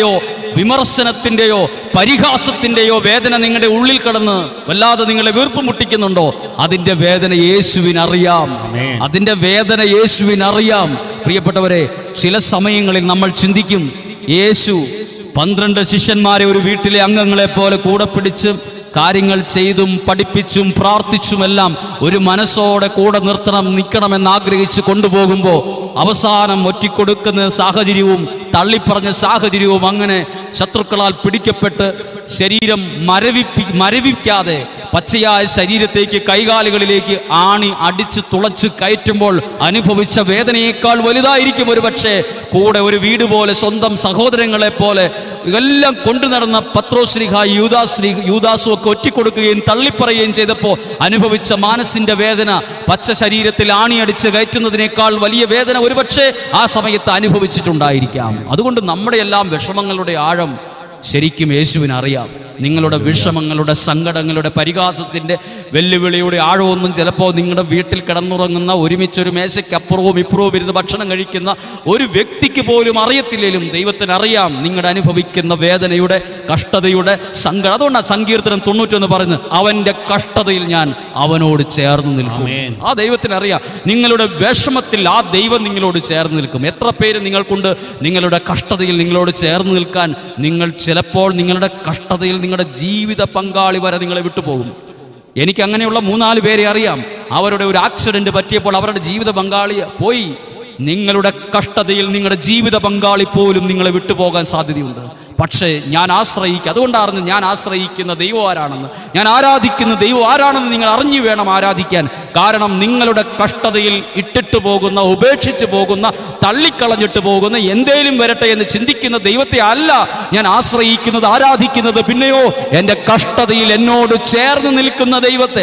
വിമർശനത്തിന്റെയോ പരിഹാസത്തിന്റെയോ വേദന നിങ്ങളുടെ ഉള്ളിൽ കടന്ന് വല്ലാതെ നിങ്ങളെ വീർപ്പ് മുട്ടിക്കുന്നുണ്ടോ അതിന്റെ വേദന യേശുവിനറിയാം അതിന്റെ വേദന യേശുവിനറിയാം പ്രിയപ്പെട്ടവരെ ചില സമയങ്ങളിൽ നമ്മൾ ചിന്തിക്കും യേശു പന്ത്രണ്ട് ശിഷ്യന്മാരെ ഒരു വീട്ടിലെ അംഗങ്ങളെ പോലെ കൂടെ പിടിച്ച് കാര്യങ്ങൾ ചെയ്തും പഠിപ്പിച്ചും പ്രാർത്ഥിച്ചുമെല്ലാം ഒരു മനസ്സോടെ കൂടെ നിർത്തണം നിൽക്കണമെന്ന് ആഗ്രഹിച്ച് കൊണ്ടുപോകുമ്പോൾ അവസാനം ഒറ്റിക്കൊടുക്കുന്ന സാഹചര്യവും തള്ളിപ്പറഞ്ഞ സാഹചര്യവും അങ്ങനെ ശത്രുക്കളാൽ പിടിക്കപ്പെട്ട് ശരീരം മരവിപ്പി മരവിക്കാതെ പച്ചയായ ശരീരത്തേക്ക് കൈകാലുകളിലേക്ക് ആണി അടിച്ച് തുളച്ച് കയറ്റുമ്പോൾ അനുഭവിച്ച വേദനയേക്കാൾ വലുതായിരിക്കും ഒരു പക്ഷേ കൂടെ ഒരു വീട് പോലെ സ്വന്തം സഹോദരങ്ങളെ പോലെ എല്ലാം കൊണ്ടു നടന്ന പത്രോശ്രീഹ യൂദാശ്രീ യൂദാസും ഒക്കെ ഒറ്റിക്കൊടുക്കുകയും തള്ളിപ്പറയുകയും ചെയ്തപ്പോൾ അനുഭവിച്ച മാനസിന്റെ വേദന പച്ച ശരീരത്തിൽ ആണിയടിച്ച് കയറ്റുന്നതിനേക്കാൾ വലിയ വേദന ഒരുപക്ഷെ ആ സമയത്ത് അനുഭവിച്ചിട്ടുണ്ടായിരിക്കാം അതുകൊണ്ട് നമ്മുടെ എല്ലാം വിഷമങ്ങളുടെ ആഴം ശരിക്കും യേശുവിന് അറിയാം നിങ്ങളുടെ വിഷമങ്ങളുടെ സങ്കടങ്ങളുടെ പരിഹാസത്തിൻ്റെ വെല്ലുവിളിയുടെ ആഴമൊന്നും ചിലപ്പോൾ നിങ്ങളുടെ വീട്ടിൽ കിടന്നുറങ്ങുന്ന ഒരുമിച്ചൊരു മേശയ്ക്കപ്പുറവും ഇപ്പുറവും ഇരുന്ന് ഭക്ഷണം കഴിക്കുന്ന ഒരു വ്യക്തിക്ക് പോലും അറിയത്തില്ലേലും ദൈവത്തിന് അറിയാം നിങ്ങളുടെ അനുഭവിക്കുന്ന വേദനയുടെ കഷ്ടതയുടെ സങ്കടം അതുകൊണ്ടാണ് സങ്കീർത്തനം തൊണ്ണൂറ്റൊന്ന് പറയുന്നത് അവൻ്റെ കഷ്ടതയിൽ ഞാൻ അവനോട് ചേർന്ന് നിൽക്കും ആ ദൈവത്തിന് അറിയാം നിങ്ങളുടെ വിഷമത്തിൽ ആ ദൈവം നിങ്ങളോട് ചേർന്ന് നിൽക്കും എത്ര പേര് നിങ്ങൾക്കുണ്ട് നിങ്ങളുടെ കഷ്ടതയിൽ നിങ്ങളോട് ചേർന്ന് നിൽക്കാൻ നിങ്ങൾ ചിലപ്പോൾ നിങ്ങളുടെ കഷ്ടതയിൽ നിങ്ങളുടെ ജീവിത പങ്കാളി വരെ നിങ്ങളെ വിട്ടുപോകും എനിക്ക് അങ്ങനെയുള്ള മൂന്നാല് പേരെ അറിയാം അവരുടെ ഒരു ആക്സിഡന്റ് പറ്റിയപ്പോൾ അവരുടെ ജീവിത പങ്കാളി പോയി നിങ്ങളുടെ കഷ്ടതയിൽ നിങ്ങളുടെ ജീവിത പങ്കാളി പോലും നിങ്ങളെ വിട്ടുപോകാൻ സാധ്യതയുണ്ട് പക്ഷേ ഞാൻ ആശ്രയിക്കുക അതുകൊണ്ടാണ് ഞാൻ ആശ്രയിക്കുന്ന ദൈവം ആരാണെന്ന് ഞാൻ ആരാധിക്കുന്ന ദൈവം ആരാണെന്ന് നിങ്ങൾ അറിഞ്ഞു വേണം ആരാധിക്കാൻ കാരണം നിങ്ങളുടെ കഷ്ടതയിൽ ഇട്ടിട്ട് പോകുന്ന ഉപേക്ഷിച്ച് പോകുന്ന തള്ളിക്കളഞ്ഞിട്ട് പോകുന്ന എന്തേലും വരട്ടെ എന്ന് ചിന്തിക്കുന്ന ദൈവത്തെ അല്ല ഞാൻ ആശ്രയിക്കുന്നത് ആരാധിക്കുന്നത് പിന്നെയോ എൻ്റെ കഷ്ടതയിൽ എന്നോട് ചേർന്ന് നിൽക്കുന്ന ദൈവത്തെ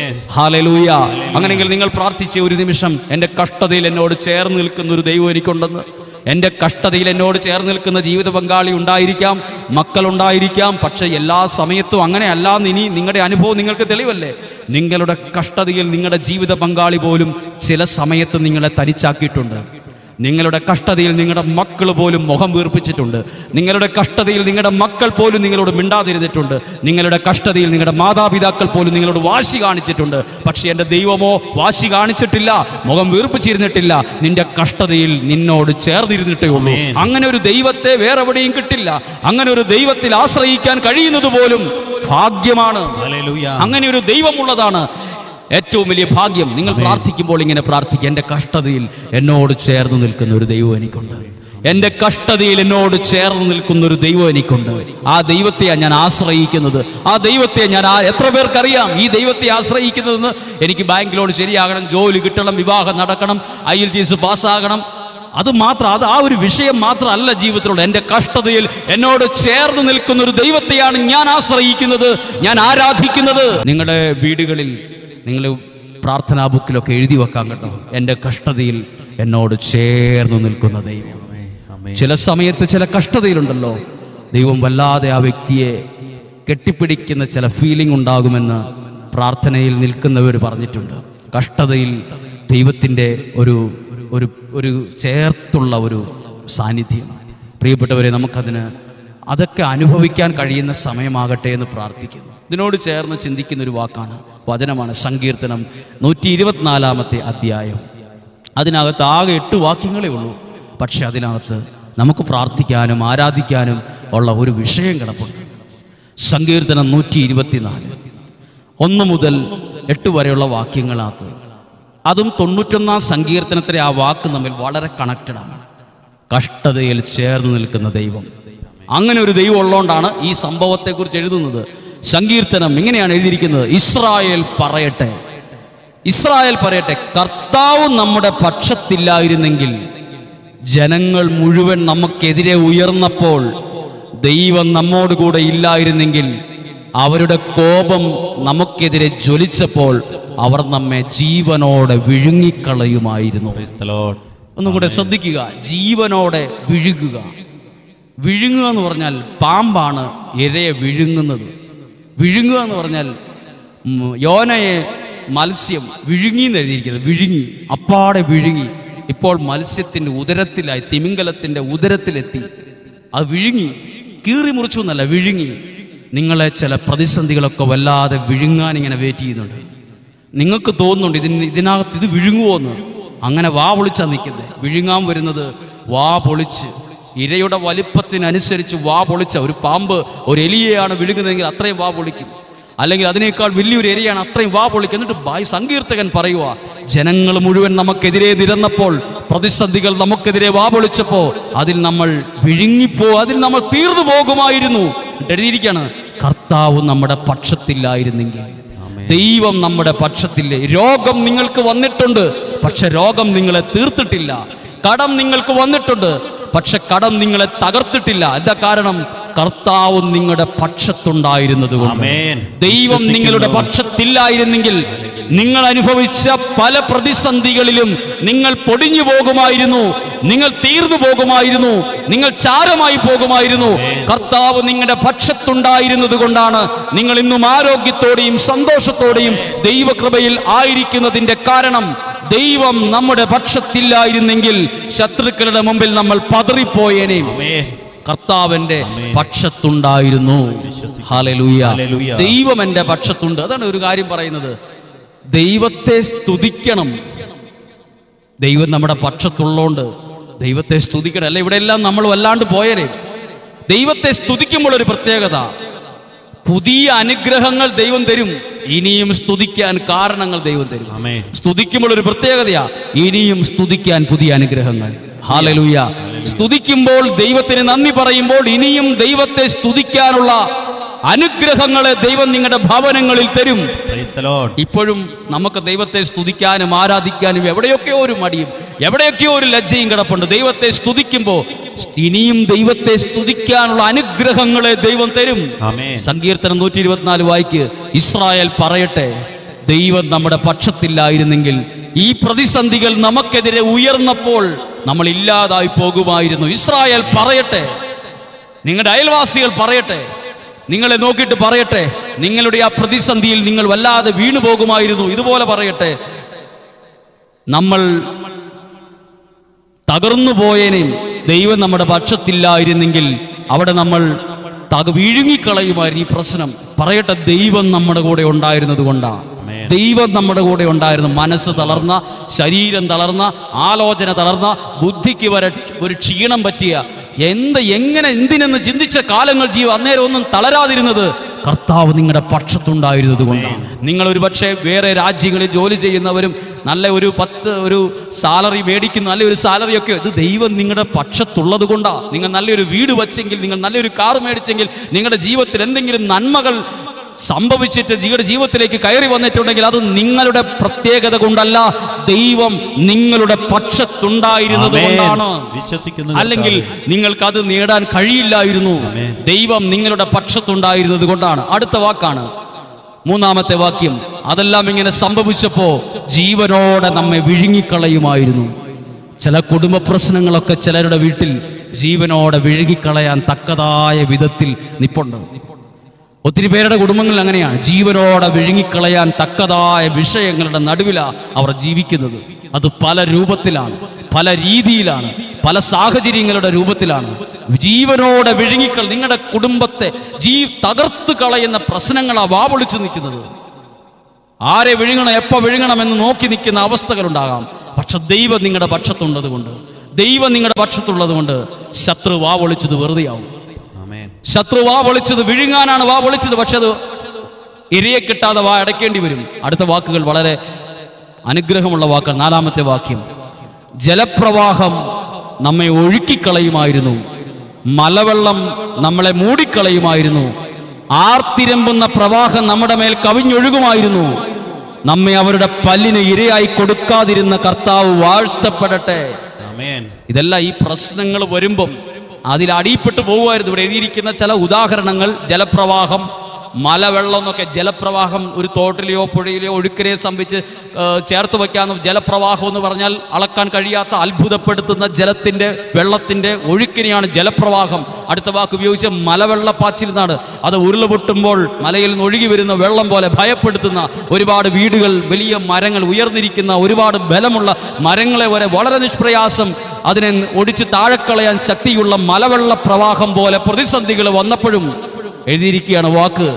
ഹാലലൂയ അങ്ങനെയെങ്കിൽ നിങ്ങൾ പ്രാർത്ഥിച്ച ഒരു നിമിഷം എൻ്റെ കഷ്ടതയിൽ എന്നോട് ചേർന്ന് നിൽക്കുന്ന ഒരു ദൈവം എനിക്കുണ്ടെന്ന് എൻ്റെ കഷ്ടതയിൽ എന്നോട് ചേർന്ന് നിൽക്കുന്ന ജീവിത പങ്കാളി ഉണ്ടായിരിക്കാം മക്കളുണ്ടായിരിക്കാം പക്ഷേ എല്ലാ സമയത്തും അങ്ങനെ അല്ലാന്ന് ഇനി നിങ്ങളുടെ അനുഭവം നിങ്ങൾക്ക് തെളിവല്ലേ നിങ്ങളുടെ കഷ്ടതയിൽ നിങ്ങളുടെ ജീവിത പങ്കാളി പോലും ചില സമയത്ത് നിങ്ങളെ തനിച്ചാക്കിയിട്ടുണ്ട് നിങ്ങളുടെ കഷ്ടതയിൽ നിങ്ങളുടെ മക്കൾ പോലും മുഖം വീർപ്പിച്ചിട്ടുണ്ട് നിങ്ങളുടെ കഷ്ടതയിൽ നിങ്ങളുടെ മക്കൾ പോലും നിങ്ങളോട് മിണ്ടാതിരുന്നിട്ടുണ്ട് നിങ്ങളുടെ കഷ്ടതയിൽ നിങ്ങളുടെ മാതാപിതാക്കൾ പോലും നിങ്ങളോട് വാശി കാണിച്ചിട്ടുണ്ട് പക്ഷേ എൻ്റെ ദൈവമോ വാശി കാണിച്ചിട്ടില്ല മുഖം വീർപ്പിച്ചിരുന്നിട്ടില്ല നിന്റെ കഷ്ടതയിൽ നിന്നോട് ചേർന്നിരുന്നിട്ടേ ഉള്ളൂ അങ്ങനെ ഒരു ദൈവത്തെ വേറെ എവിടെയും കിട്ടില്ല അങ്ങനെ ഒരു ദൈവത്തിൽ ആശ്രയിക്കാൻ കഴിയുന്നത് പോലും ഭാഗ്യമാണ് അങ്ങനെ ഒരു ദൈവമുള്ളതാണ് ഏറ്റവും വലിയ ഭാഗ്യം നിങ്ങൾ പ്രാർത്ഥിക്കുമ്പോൾ ഇങ്ങനെ പ്രാർത്ഥിക്കുക എൻ്റെ കഷ്ടതയിൽ എന്നോട് ചേർന്ന് നിൽക്കുന്ന ഒരു ദൈവം എനിക്കുണ്ട് എൻ്റെ കഷ്ടതയിൽ എന്നോട് ചേർന്ന് നിൽക്കുന്ന ഒരു ദൈവം എനിക്കുണ്ട് ആ ദൈവത്തെയാണ് ഞാൻ ആശ്രയിക്കുന്നത് ആ ദൈവത്തെ ഞാൻ ആ എത്ര പേർക്കറിയാം ഈ ദൈവത്തെ ആശ്രയിക്കുന്നതെന്ന് എനിക്ക് ബാങ്ക് ലോൺ ശരിയാകണം ജോലി കിട്ടണം വിവാഹം നടക്കണം ഐ എൽ ടി എസ് പാസ്സാകണം അത് മാത്രം അത് ആ ഒരു വിഷയം മാത്രമല്ല ജീവിതത്തിലുള്ള എൻ്റെ കഷ്ടതയിൽ എന്നോട് ചേർന്ന് നിൽക്കുന്ന ഒരു ദൈവത്തെയാണ് ഞാൻ ആശ്രയിക്കുന്നത് ഞാൻ ആരാധിക്കുന്നത് നിങ്ങളുടെ വീടുകളിൽ നിങ്ങൾ പ്രാർത്ഥനാ ബുക്കിലൊക്കെ എഴുതി വെക്കാൻ കേട്ടോ എൻ്റെ കഷ്ടതയിൽ എന്നോട് ചേർന്ന് നിൽക്കുന്ന ദൈവം ചില സമയത്ത് ചില കഷ്ടതയിലുണ്ടല്ലോ ദൈവം വല്ലാതെ ആ വ്യക്തിയെ കെട്ടിപ്പിടിക്കുന്ന ചില ഫീലിംഗ് ഉണ്ടാകുമെന്ന് പ്രാർത്ഥനയിൽ നിൽക്കുന്നവർ പറഞ്ഞിട്ടുണ്ട് കഷ്ടതയിൽ ദൈവത്തിൻ്റെ ഒരു ഒരു ഒരു ചേർത്തുള്ള ഒരു സാന്നിധ്യം പ്രിയപ്പെട്ടവരെ നമുക്കതിന് അതൊക്കെ അനുഭവിക്കാൻ കഴിയുന്ന സമയമാകട്ടെ എന്ന് പ്രാർത്ഥിക്കുന്നു ഇതിനോട് ചേർന്ന് ചിന്തിക്കുന്ന ഒരു വാക്കാണ് വചനമാണ് സങ്കീർത്തനം നൂറ്റി ഇരുപത്തിനാലാമത്തെ അധ്യായം അതിനകത്ത് ആകെ എട്ട് വാക്യങ്ങളേ ഉള്ളൂ പക്ഷെ അതിനകത്ത് നമുക്ക് പ്രാർത്ഥിക്കാനും ആരാധിക്കാനും ഉള്ള ഒരു വിഷയം കിടപ്പുണ്ട് സങ്കീർത്തനം നൂറ്റി ഇരുപത്തിനാല് ഒന്ന് മുതൽ എട്ട് വരെയുള്ള വാക്യങ്ങളകത്ത് അതും തൊണ്ണൂറ്റൊന്നാം സങ്കീർത്തനത്തിലെ ആ വാക്ക് തമ്മിൽ വളരെ കണക്റ്റഡ് ആണ് കഷ്ടതയിൽ ചേർന്ന് നിൽക്കുന്ന ദൈവം അങ്ങനെ ഒരു ദൈവം ഉള്ളതുകൊണ്ടാണ് ഈ സംഭവത്തെക്കുറിച്ച് എഴുതുന്നത് സങ്കീർത്തനം ഇങ്ങനെയാണ് എഴുതിയിരിക്കുന്നത് ഇസ്രായേൽ പറയട്ടെ ഇസ്രായേൽ പറയട്ടെ കർത്താവ് നമ്മുടെ പക്ഷത്തില്ലായിരുന്നെങ്കിൽ ജനങ്ങൾ മുഴുവൻ നമുക്കെതിരെ ഉയർന്നപ്പോൾ ദൈവം നമ്മോട് കൂടെ ഇല്ലായിരുന്നെങ്കിൽ അവരുടെ കോപം നമുക്കെതിരെ ജ്വലിച്ചപ്പോൾ അവർ നമ്മെ ജീവനോടെ വിഴുങ്ങിക്കളയുമായിരുന്നു ഒന്നും കൂടെ ശ്രദ്ധിക്കുക ജീവനോടെ വിഴുകുക വിഴുങ്ങുക എന്ന് പറഞ്ഞാൽ പാമ്പാണ് ഇരയെ വിഴുങ്ങുന്നത് വിഴുങ്ങുക എന്ന് പറഞ്ഞാൽ ഉം, യോനയെ മത്സ്യം വിഴുങ്ങി എന്ന് എഴുതിയിരിക്കുന്നത് വിഴുങ്ങി അപ്പാടെ വിഴുങ്ങി ഇപ്പോൾ മത്സ്യത്തിൻ്റെ ഉദരത്തിലായി തിമിംഗലത്തിൻ്റെ ഉദരത്തിലെത്തി അത് വിഴുങ്ങി കീറി മുറിച്ചു എന്നല്ല വിഴുങ്ങി നിങ്ങളെ ചില പ്രതിസന്ധികളൊക്കെ വല്ലാതെ വിഴുങ്ങാൻ ഇങ്ങനെ വെയിറ്റ് ചെയ്യുന്നുണ്ട് നിങ്ങൾക്ക് തോന്നുന്നുണ്ട് ഇതിന് ഇതിനകത്ത് ഇത് വിഴുങ്ങുമോന്ന് അങ്ങനെ വാ പൊളിച്ചാ നിൽക്കുന്നത് വിഴുങ്ങാൻ വരുന്നത് വാ പൊളിച്ച് ഇരയുടെ വലിപ്പത്തിനനുസരിച്ച് വാ പൊളിച്ച ഒരു പാമ്പ് ഒരു എലിയെയാണ് വിഴുങ്ങുന്നതെങ്കിൽ അത്രയും വാ പൊളിക്കും അല്ലെങ്കിൽ അതിനേക്കാൾ വലിയൊരു എരിയാണ് അത്രയും വാ പൊളിക്കും എന്നിട്ട് ബായ് സങ്കീർത്തകൻ പറയുക ജനങ്ങൾ മുഴുവൻ നമുക്കെതിരെ നിരന്നപ്പോൾ പ്രതിസന്ധികൾ നമുക്കെതിരെ വാ പൊളിച്ചപ്പോ അതിൽ നമ്മൾ വിഴുങ്ങിപ്പോ അതിൽ നമ്മൾ തീർന്നു പോകുമായിരുന്നു എന്നിട്ട് എഴുതിയിരിക്കുകയാണ് കർത്താവ് നമ്മുടെ പക്ഷത്തില്ലായിരുന്നെങ്കിൽ ദൈവം നമ്മുടെ പക്ഷത്തില്ലേ രോഗം നിങ്ങൾക്ക് വന്നിട്ടുണ്ട് പക്ഷെ രോഗം നിങ്ങളെ തീർത്തിട്ടില്ല കടം നിങ്ങൾക്ക് വന്നിട്ടുണ്ട് പക്ഷെ കടം നിങ്ങളെ തകർത്തിട്ടില്ല എന്താ കാരണം കർത്താവ് നിങ്ങളുടെ പക്ഷത്തുണ്ടായിരുന്നത് കൊണ്ട് ആമേൻ. ദൈവം നിങ്ങളുടെ പക്ഷത്തില്ലായിരുന്നെങ്കിൽ നിങ്ങൾ അനുഭവിച്ച പല പ്രതിസന്ധികളിലും നിങ്ങൾ പൊടിഞ്ഞു പോകുമായിരുന്നു നിങ്ങൾ തീർന്നു പോകുമായിരുന്നു നിങ്ങൾ ചാരമായി പോകുമായിരുന്നു കർത്താവ് നിങ്ങളുടെ പക്ഷത്തുണ്ടായിരുന്നത് കൊണ്ടാണ് നിങ്ങൾ ഇന്നും ആരോഗ്യത്തോടെയും സന്തോഷത്തോടെയും ദൈവകൃപയിൽ ആയിരിക്കുന്നതിന്റെ കാരണം ദൈവം നമ്മുടെ പക്ഷത്തില്ലായിരുന്നെങ്കിൽ ശത്രുക്കളുടെ മുമ്പിൽ നമ്മൾ പതറിപ്പോയേനേയും ആമേൻ. കർത്താവിന്റെ പക്ഷത്തുണ്ടായിരുന്നു ഹാലലൂയ ഹല്ലേലൂയ. ദൈവം എൻ്റെ പക്ഷത്തുണ്ട് അതാണ് ഒരു കാര്യം പറയുന്നത് ദൈവത്തെ സ്തുതിക്കണം ദൈവം നമ്മുടെ പക്ഷത്തുള്ളോണ്ട് ദൈവത്തെ സ്തുതിക്കണം അല്ല ഇവിടെ എല്ലാം നമ്മൾ വല്ലാണ്ട് പോയരെ ദൈവത്തെ സ്തുതിക്കുമ്പോൾ ഒരു പ്രത്യേകത പുതിയ അനുഗ്രഹങ്ങൾ ദൈവം തരും ഇനിയും സ്തുതിക്കാൻ കാരണങ്ങൾ ദൈവം തരും ആമേൻ. സ്തുതിക്കുമ്പോൾ ഒരു പ്രത്യേകതയാ ഇനിയും സ്തുതിക്കാൻ പുതിയ അനുഗ്രഹങ്ങൾ ഹാലലൂയ സ്തുതിക്കുമ്പോൾ ദൈവത്തിന് നന്ദി പറയുമ്പോൾ ഇനിയും ദൈവത്തെ സ്തുതിക്കാനുള്ള അനുഗ്രഹങ്ങളെ ദൈവം നിങ്ങളുടെ ഭവനങ്ങളിൽ തരും Praise the Lord. ഇപ്പോഴും നമുക്ക് ദൈവത്തെ സ്തുതിക്കാനും ആരാധിക്കാനും എവിടെയൊക്കെയോ ഒരു മടിയും എവിടെയൊക്കെയോ ഒരു ലജ്ജയും കിടപ്പുണ്ട് ദൈവത്തെ സ്തുതിക്കുമ്പോൾ ഇനിയും ദൈവത്തെ സ്തുതിക്കാനുള്ള അനുഗ്രഹങ്ങളെ ദൈവം തരും ആമേൻ. സങ്കീർത്തനം നൂറ്റി ഇരുപത്തിനാല് വായിക്ക് ഇസ്രായേൽ പറയട്ടെ ദൈവം നമ്മുടെ പക്ഷത്തില്ലായിരുന്നെങ്കിൽ ഈ പ്രതിസന്ധികൾ നമുക്കെതിരെ ഉയർന്നപ്പോൾ നമ്മൾ ഇല്ലാതായി പോകുമായിരുന്നു ഇസ്രായേൽ പറയട്ടെ നിങ്ങളുടെ അയൽവാസികൾ പറയട്ടെ നിങ്ങളെ നോക്കിയിട്ട് പറയട്ടെ നിങ്ങളുടെ ആ പ്രതിസന്ധിയിൽ നിങ്ങൾ വല്ലാതെ വീണു പോകുമായിരുന്നു ഇതുപോലെ പറയട്ടെ നമ്മൾ തകർന്നു പോയേനേയും ദൈവം നമ്മുടെ പക്ഷത്തില്ലായിരുന്നെങ്കിൽ അവിടെ നമ്മൾ തക വിഴുങ്ങിക്കളയുമായിരുന്നു ഈ പ്രശ്നം പറയട്ടെ ദൈവം നമ്മുടെ കൂടെ ഉണ്ടായിരുന്നത് കൊണ്ടാണ് Amen. ദൈവം നമ്മുടെ കൂടെ ഉണ്ടായിരുന്നു മനസ്സ് തളർന്ന ശരീരം തളർന്ന ആലോചന തളർന്ന ബുദ്ധിക്ക് വരെ ഒരു ക്ഷീണം പറ്റിയ എന്ത് എങ്ങനെ എന്തിനെന്ന് ചിന്തിച്ച കാലങ്ങൾ ജീവ അന്നേരം ഒന്നും തളരാതിരുന്നത് കർത്താവ് നിങ്ങളുടെ പക്ഷത്തുണ്ടായിരുന്നത് കൊണ്ടാണ് നിങ്ങൾ ഒരു പക്ഷേ വേറെ രാജ്യങ്ങളിൽ ജോലി ചെയ്യുന്നവരും നല്ല ഒരു പത്ത് ഒരു സാലറി മേടിക്കുന്ന നല്ല ഒരു സാലറി ഒക്കെ ഇത് ദൈവം നിങ്ങളുടെ പക്ഷത്തുള്ളത് കൊണ്ടാണ് നിങ്ങൾ നല്ലൊരു വീട് വച്ചെങ്കിൽ നിങ്ങൾ നല്ലൊരു കാർ മേടിച്ചെങ്കിൽ നിങ്ങളുടെ ജീവിതത്തിൽ എന്തെങ്കിലും നന്മകൾ സംഭവിച്ചിട്ട് നിങ്ങളുടെ ജീവിതത്തിലേക്ക് കയറി വന്നിട്ടുണ്ടെങ്കിൽ അത് നിങ്ങളുടെ പ്രത്യേകത കൊണ്ടല്ല ദൈവം നിങ്ങളുടെ പക്ഷത്തുണ്ടായിരുന്നത് ആമേൻ. കൊണ്ടാണ് വിശ്വസിക്കുന്നു അല്ലെങ്കിൽ കർത്താവേ. നിങ്ങൾക്ക് അത് നേടാൻ കഴിയില്ലായിരുന്നു ആമേൻ. ദൈവം നിങ്ങളുടെ പക്ഷത്തുണ്ടായിരുന്നത് കൊണ്ടാണ് അടുത്ത വാക്കാണ് മൂന്നാമത്തെ വാക്യം അതെല്ലാം ഇങ്ങനെ സംഭവിച്ചപ്പോ ജീവനോടെ നമ്മെ വിഴുങ്ങിക്കളയുമായിരുന്നു ചില കുടുംബ പ്രശ്നങ്ങളൊക്കെ ചിലരുടെ വീട്ടിൽ ജീവനോടെ വിഴുങ്ങിക്കളയാൻ തക്കതായ വിധത്തിൽ നിപ്പുണ്ട് ഒത്തിരി പേരുടെ കുടുംബങ്ങളിൽ അങ്ങനെയാണ് ജീവനോടെ വിഴുങ്ങിക്കളയാൻ തക്കതായ വിഷയങ്ങളുടെ നടുവിലാണ് അവർ ജീവിക്കുന്നത് അത് പല രൂപത്തിലാണ് പല രീതിയിലാണ് പല സാഹചര്യങ്ങളുടെ രൂപത്തിലാണ് ജീവനോടെ വിഴുങ്ങിക്കൾ നിങ്ങളുടെ കുടുംബത്തെ ജീ തകർത്ത് കളയുന്ന പ്രശ്നങ്ങളാണ് വാവൊളിച്ചു നിൽക്കുന്നത് ആരെ വിഴുങ്ങണം എപ്പോൾ വിഴുങ്ങണം എന്ന് നോക്കി നിൽക്കുന്ന അവസ്ഥകളുണ്ടാകാം പക്ഷെ ദൈവം നിങ്ങളുടെ പക്ഷത്തുള്ളത് കൊണ്ട് ദൈവം നിങ്ങളുടെ പക്ഷത്തുള്ളത് കൊണ്ട് ശത്രു വാവൊളിച്ചത് വെറുതെയാവും ആമേൻ. ശത്രു വാ പൊളിച്ചത് വിഴുങ്ങാനാണ് വാ പൊളിച്ചത് പക്ഷെ അത് ഇരയെ കിട്ടാതെ വാ അടയ്ക്കേണ്ടി വരും അടുത്ത വാക്കുകൾ വളരെ അനുഗ്രഹമുള്ള വാക്കുകൾ നാലാമത്തെ വാക്യം ജലപ്രവാഹം നമ്മെ ഒഴുക്കിക്കളയുമായിരുന്നു മലവെള്ളം നമ്മളെ മൂടിക്കളയുമായിരുന്നു ആർത്തിരമ്പുന്ന പ്രവാഹം നമ്മുടെ മേൽ കവിഞ്ഞൊഴുകുമായിരുന്നു നമ്മെ അവരുടെ പല്ലിന് ഇരയായി കൊടുക്കാതിരുന്ന കർത്താവ് വാഴ്ത്തപ്പെടട്ടെ ആമേൻ. ഇതെല്ലാം ഈ പ്രശ്നങ്ങൾ വരുമ്പം അതിൽ അടിപ്പെട്ടു പോകുമായിരുന്നു ഇവിടെ എഴുതിയിരിക്കുന്ന ചില ഉദാഹരണങ്ങൾ ജലപ്രവാഹം മലവെള്ളം എന്നൊക്കെ ജലപ്രവാഹം ഒരു തോട്ടിലെയോ പുഴയിലെയോ ഒഴുക്കിനെയോ സംബന്ധിച്ച് ആ, ചേർത്ത് വയ്ക്കാവുന്ന ജലപ്രവാഹം എന്ന് പറഞ്ഞാൽ അളക്കാൻ കഴിയാത്ത അത്ഭുതപ്പെടുത്തുന്ന ജലത്തിൻ്റെ വെള്ളത്തിൻ്റെ ഒഴുക്കിനെയാണ് ജലപ്രവാഹം അടുത്ത വാക്ക് ഉപയോഗിച്ച് മലവെള്ളപ്പാച്ചിൽ എന്നാണ് അത് ഉരുളുപൊട്ടുമ്പോൾ മലയിൽ നിന്ന് ഒഴുകി വരുന്ന വെള്ളം പോലെ ഭയപ്പെടുത്തുന്ന ഒരുപാട് വീടുകൾ വലിയ മരങ്ങൾ ഉയർന്നിരിക്കുന്ന ഒരുപാട് ബലമുള്ള മരങ്ങളെ വരെ വളരെ നിഷ്പ്രയാസം അതിനെ ഒടിച്ച് താഴെക്കളയാൻ ശക്തിയുള്ള മലവെള്ള പ്രവാഹം പോലെ പ്രതിസന്ധികൾ വന്നപ്പോഴും എഴുതിയിരിക്കുകയാണ് വാക്ക്